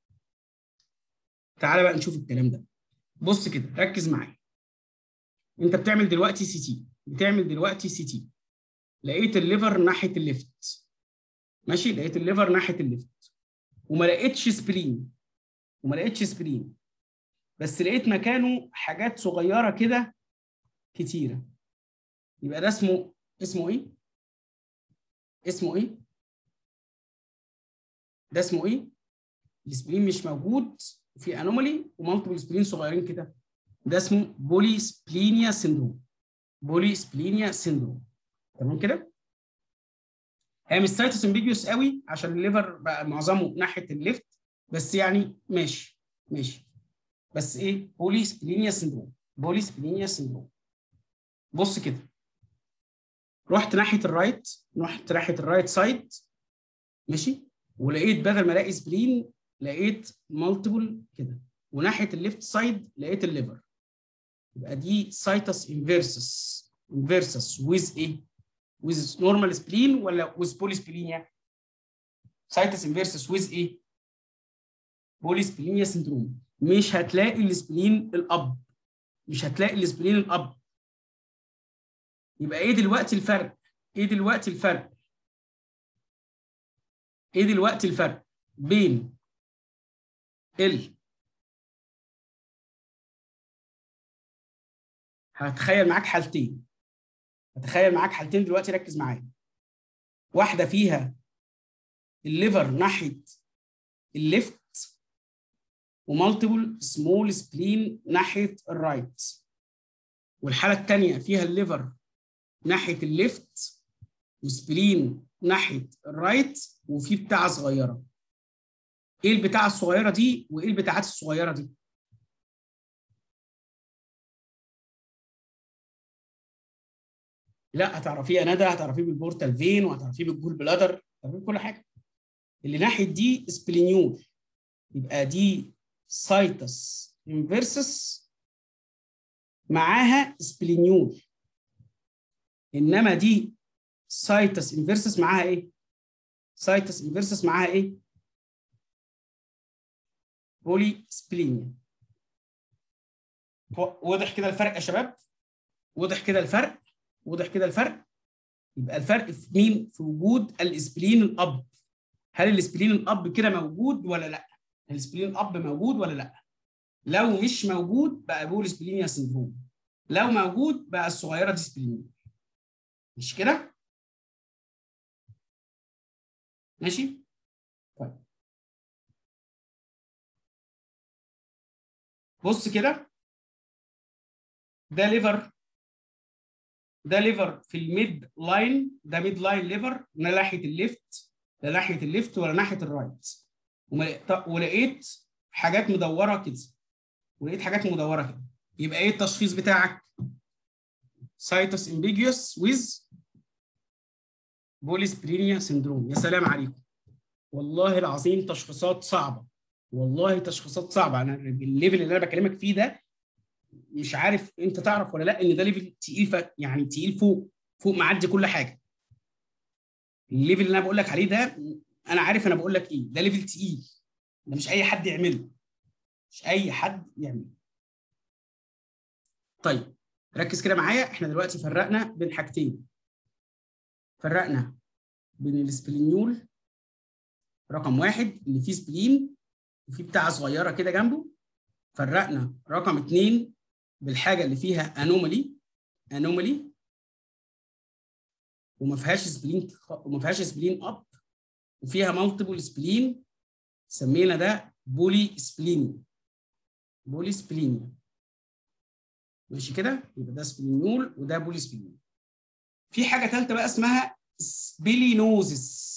تعالى بقى نشوف الكلام ده بص كده ركز معايا انت بتعمل دلوقتي سي تي بتعمل دلوقتي سي تي لقيت الليفر ناحيه الليفت ماشي لقيت الليفر ناحيه الليفت وما لقيتش سبلين وما لقيتش سبلين بس لقيت مكانه حاجات صغيره كده كتيره يبقى ده اسمه اسمه ايه اسمه ايه ده اسمه ايه السبلين مش موجود في انومالي ومالتيبل سبلين صغيرين كده ده اسمه بولي سبلينيا سيندروم بولي سبلينيا سيندروم تمام كده هي مش سايتوس امبيجيوس قوي عشان الليفر بقى معظمه ناحيه الليفت بس يعني ماشي ماشي بس ايه بولي سبلينيا سيندروم بولي سبلينيا سيندروم بص كده رحت ناحيه الرايت رحت ناحيه الرايت سايد ماشي ولقيت بدل ما الاقي سبلين لقيت مالتيبل كده وناحيه الليفت سايد لقيت الليفر يبقى دي سايتس انفيرسس انفيرسس ويز ايه؟ ويز نورمال سبلين ولا ويز بولي سبلينيا؟ سايتس انفيرسس ويز ايه؟ بولي سبلينيا سندروم مش هتلاقي السبلين الاب مش هتلاقي السبلين الاب يبقى ايه دلوقتي الفرق؟ ايه دلوقتي الفرق؟ ايه دلوقتي الفرق بين ال هتخيل معاك حالتين هتخيل معاك حالتين دلوقتي ركز معايا واحده فيها الليفر ناحيه الليفت ومالتيبل سمول سبلين ناحيه الرايت والحاله الثانيه فيها الليفر ناحيه الليفت وسبلين ناحيه الرايت وفي بتاعه صغيره ايه البتاعه الصغيره دي وايه البتاعات الصغيره دي لا هتعرفيه يا ندى هتعرفيه بالبورتال فين وهتعرفيه بالجول بلادر هتعرفيه بكل حاجه اللي ناحيه دي سبلينيول يبقى دي سايتس انفيرسس معاها سبلينيول انما دي سايتس انفيرسس معاها ايه؟ سايتس انفيرسس معاها ايه؟ بولي سبلينيا واضح كده الفرق يا شباب؟ واضح كده الفرق؟ واضح كده الفرق؟ يبقى الفرق في مين؟ في وجود الاسبلين الاب. هل الاسبلين الاب كده موجود ولا لا؟ الاسبلين الاب موجود ولا لا؟ لو مش موجود بقى بول سبلينيا سندروم. لو موجود بقى الصغيره دي سبلينيا. مش كده؟ ماشي؟ طيب. بص كده ده ليفر ده ليفر في الميد لاين ده ميد لاين ليفر لا ناحيه الليفت لا ناحيه الليفت ولا ناحيه الرايت ولقيت حاجات مدوره كده ولقيت حاجات مدوره كده يبقى ايه التشخيص بتاعك؟ سايتوس امبيجيوس ويز بوليسبرينيا سندروم يا سلام عليكم والله العظيم تشخيصات صعبه والله تشخيصات صعبه انا الليفل اللي انا بكلمك فيه ده مش عارف انت تعرف ولا لا ان ده ليفل تقيل ف... يعني تقيل فوق فوق معدي كل حاجه الليفل اللي انا بقول لك عليه ده انا عارف انا بقول لك ايه ده ليفل تقيل ده مش اي حد يعمله مش اي حد يعمله طيب ركز كده معايا احنا دلوقتي فرقنا بين حاجتين فرقنا بين السبلينيول رقم واحد اللي فيه سبلين وفي بتاعه صغيره كده جنبه فرقنا رقم اثنين بالحاجه اللي فيها انومالي انومالي وما فيهاش سبلين وما فيهاش سبلين اب وفيها مالتيبل سبلين سمينا ده بولي سبلينيا بولي سبلينيا ماشي كده يبقى ده سبلينيول وده بولي سبلينيول في حاجه ثالثه بقى اسمها سبيلينوزس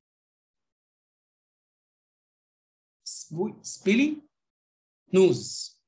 سبيلي نوزس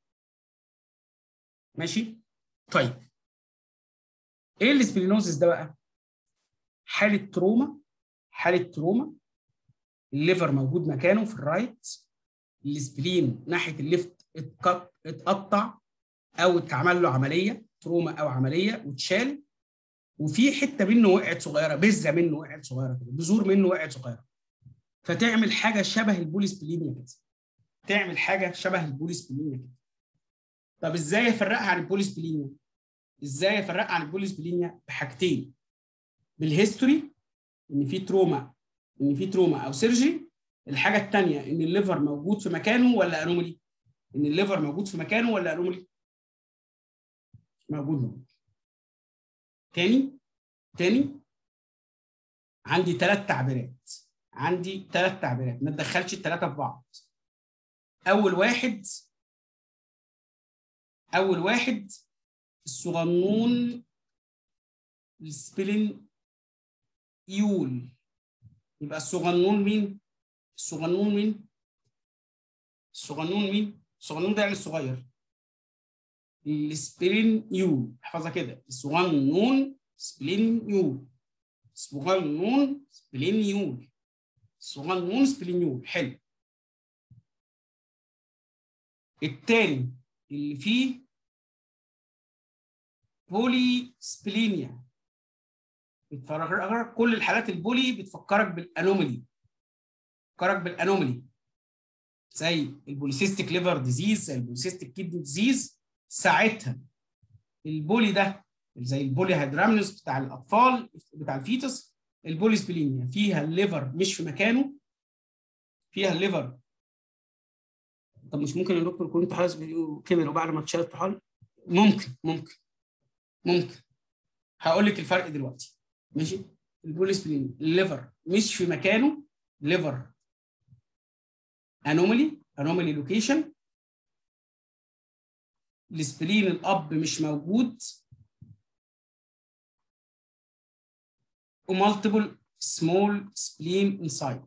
ماشي طيب ايه السبلينوزس ده بقى حاله تروما حاله تروما الليفر موجود مكانه في الرايت السبلين ناحيه الليفت اتقط اتقطع او اتعمل له عمليه تروما او عمليه واتشال وفي حته منه وقعت صغيره بذره منه وقعت صغيره كده بذور منه وقعت صغيره فتعمل حاجه شبه البوليسبلينيا كده تعمل حاجه شبه البوليسبلينيا كده طب ازاي افرقها عن البوليسبلينيا ازاي افرقها عن البوليسبلينيا بحاجتين بالهيستوري ان في تروما ان في تروما او سيرجري الحاجه الثانيه ان الليفر موجود في مكانه ولا انومالي ان الليفر موجود في مكانه ولا انومالي موجود موجود تاني تاني عندي ثلاث تعبيرات عندي ثلاث تعبيرات ما تدخلش الثلاثه في بعض اول واحد اول واحد الصغنون السبلين يول يبقى الصغنون مين الصغنون مين الصغنون مين الصغنون ده يعني الصغير السبلين يول احفظها كده الصغنون سبلين يول صغنون سبلين يول صغنون سبلين يول حلو التاني اللي فيه بولي سبلينيا بتفكرك كل الحالات البولي بتفكرك بالانومالي بتفكرك بالانومالي زي البوليسيستيك ليفر ديزيز زي البوليسيستيك كيدني ديزيز ساعتها البولي ده زي البولي هيدرامنس بتاع الاطفال بتاع الفيتس البولي سبلينيا فيها الليفر مش في مكانه فيها الليفر طب مش ممكن يا دكتور يكون طحال كبر وبعد ما اتشال الطحال ممكن ممكن ممكن هقول لك الفرق دلوقتي ماشي البوليسبلين الليفر مش في مكانه ليفر انومالي انومالي لوكيشن السبلين الاب مش موجود ومالتيبل سمول سبلين انسايد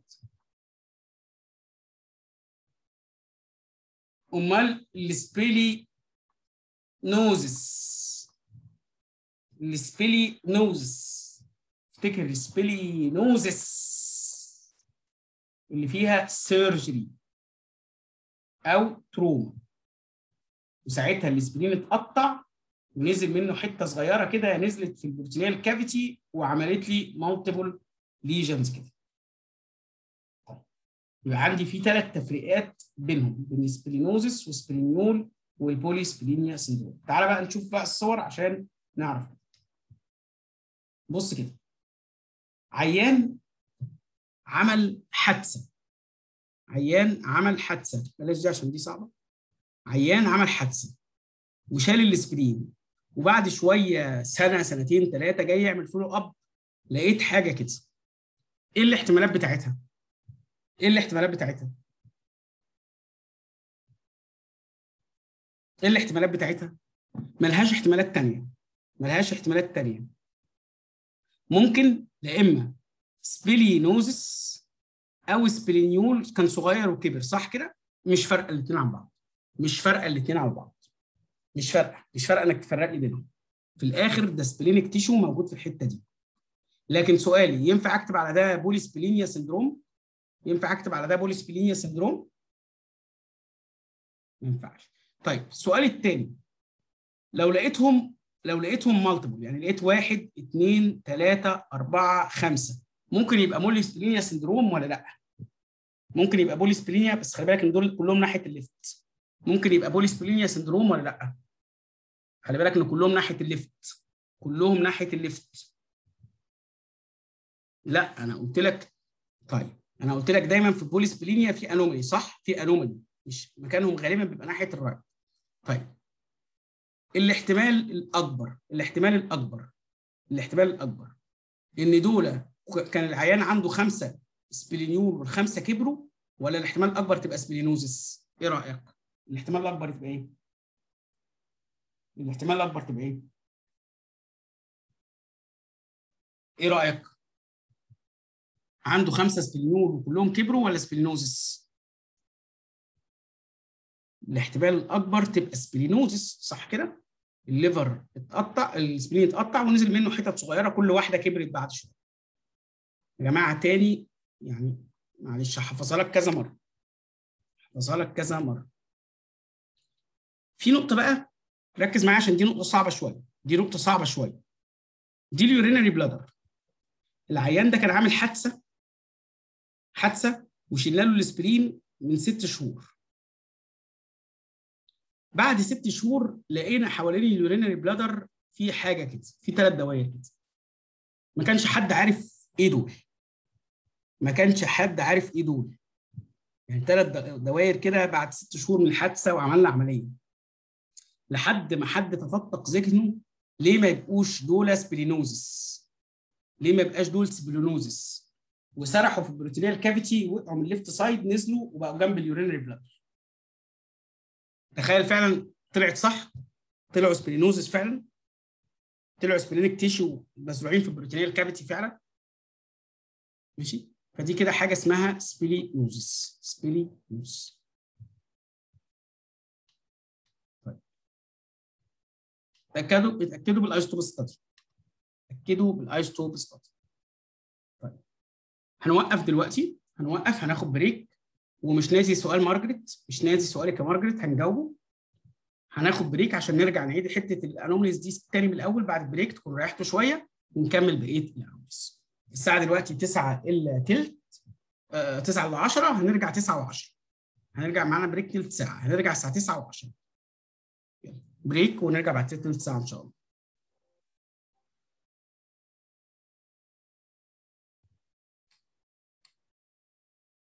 امال السبيلي نوزس السبيلي نوزس افتكر السبيلي نوزس اللي فيها سيرجري او تروما وساعتها السبلين اتقطع ونزل منه حته صغيره كده نزلت في البروتينيال كافيتي وعملت لي مالتيبل ليجنز كده يبقى عندي في ثلاث تفريقات بينهم بين السبلينوزس والسبلينيول والبولي سبلينيا سندروم تعال بقى نشوف بقى الصور عشان نعرف بص كده عيان عمل حادثه عيان عمل حادثه بلاش دي عشان دي صعبه عيان عمل حادثه وشال السبرين وبعد شويه سنه سنتين ثلاثه جاي يعمل فولو اب لقيت حاجه كده ايه الاحتمالات بتاعتها؟ ايه الاحتمالات بتاعتها؟ ايه الاحتمالات بتاعتها؟ ملهاش احتمالات تانية ملهاش احتمالات تانية ممكن لا اما سبلينوزس او سبلينيول كان صغير وكبر صح كده؟ مش فارقه الاثنين عن بعض مش فارقه الاثنين عن بعض مش فارقه مش فارقه انك تفرق لي بينهم في الاخر ده سبلينيك تيشو موجود في الحته دي لكن سؤالي ينفع اكتب على ده بولي سبلينيا سندروم ينفع اكتب على ده بولي سبلينيا سندروم ما ينفعش طيب السؤال الثاني لو لقيتهم لو لقيتهم مالتيبل يعني لقيت واحد اثنين ثلاثة أربعة خمسة ممكن يبقى بولي سبلينيا سندروم ولا لا؟ ممكن يبقى بولي سبلينيا بس خلي بالك ان دول كلهم ناحية الليفت ممكن يبقى بولي سبلينيا سندروم ولا لا؟ خلي بالك ان كلهم ناحية الليفت كلهم ناحية الليفت لا انا قلت لك طيب انا قلت لك دايما في البولي سبلينيا في انومالي صح؟ في انومالي مش مكانهم غالبا بيبقى ناحيه الرايت. طيب الاحتمال الاكبر الاحتمال الاكبر الاحتمال الاكبر ان دول كان العيان عنده خمسه سبلينيول والخمسه كبروا ولا الاحتمال الاكبر تبقى سبلينوزس؟ ايه رايك؟ الاحتمال الاكبر تبقى ايه؟ الاحتمال الاكبر تبقى ايه؟ ايه رايك؟ عنده خمسه سبلينول وكلهم كبروا ولا سبلينوزس؟ الاحتمال الاكبر تبقى سبلينوزس صح كده؟ الليفر اتقطع السبلين اتقطع ونزل منه حتت صغيره كل واحده كبرت بعد شويه. يا جماعه تاني يعني معلش هحفظها لك كذا مره. هحفظها لك كذا مره. في نقطه بقى ركز معايا عشان دي نقطه صعبه شويه، دي نقطه صعبه شويه. دي اليورينري بلادر. العيان ده كان عامل حادثه حادثه وشلنا له الاسبرين من ست شهور. بعد ست شهور لقينا حوالين اليورينري بلادر في حاجه كده في ثلاث دوائر كده ما كانش حد عارف ايه دول ما كانش حد عارف ايه دول يعني ثلاث دوائر كده بعد ست شهور من الحادثه وعملنا عمليه لحد ما حد تفتق ذهنه ليه ما يبقوش دول سبلينوزس ليه ما يبقاش دول سبلينوزس وسرحوا في البروتينيال كافيتي وقعوا من الليفت سايد نزلوا وبقوا جنب اليورينري بلادر تخيل فعلا طلعت صح طلعوا سبلينوزس فعلا طلعوا سبلينيك تيشو مزروعين في البروتينيال كافيتي فعلا ماشي فدي كده حاجه اسمها سبلينوزس سبلينوزس طيب اتاكدوا اتاكدوا بالايستوب ستادي اتاكدوا بالايستوب ستادي طيب هنوقف دلوقتي هنوقف هناخد بريك ومش ناسي سؤال مارجريت مش ناسي سؤالك يا مارجريت هنجاوبه هناخد بريك عشان نرجع نعيد حته الانوميز دي تاني من الاول بعد البريك تكون ريحتوا شويه ونكمل بقيه الانوميز الساعه دلوقتي 9 الا تلت آه 9 الا 10 هنرجع 9 و10 هنرجع معانا بريك تلت ساعه هنرجع الساعه 9 و10 بريك ونرجع بعد تلت ساعه ان شاء الله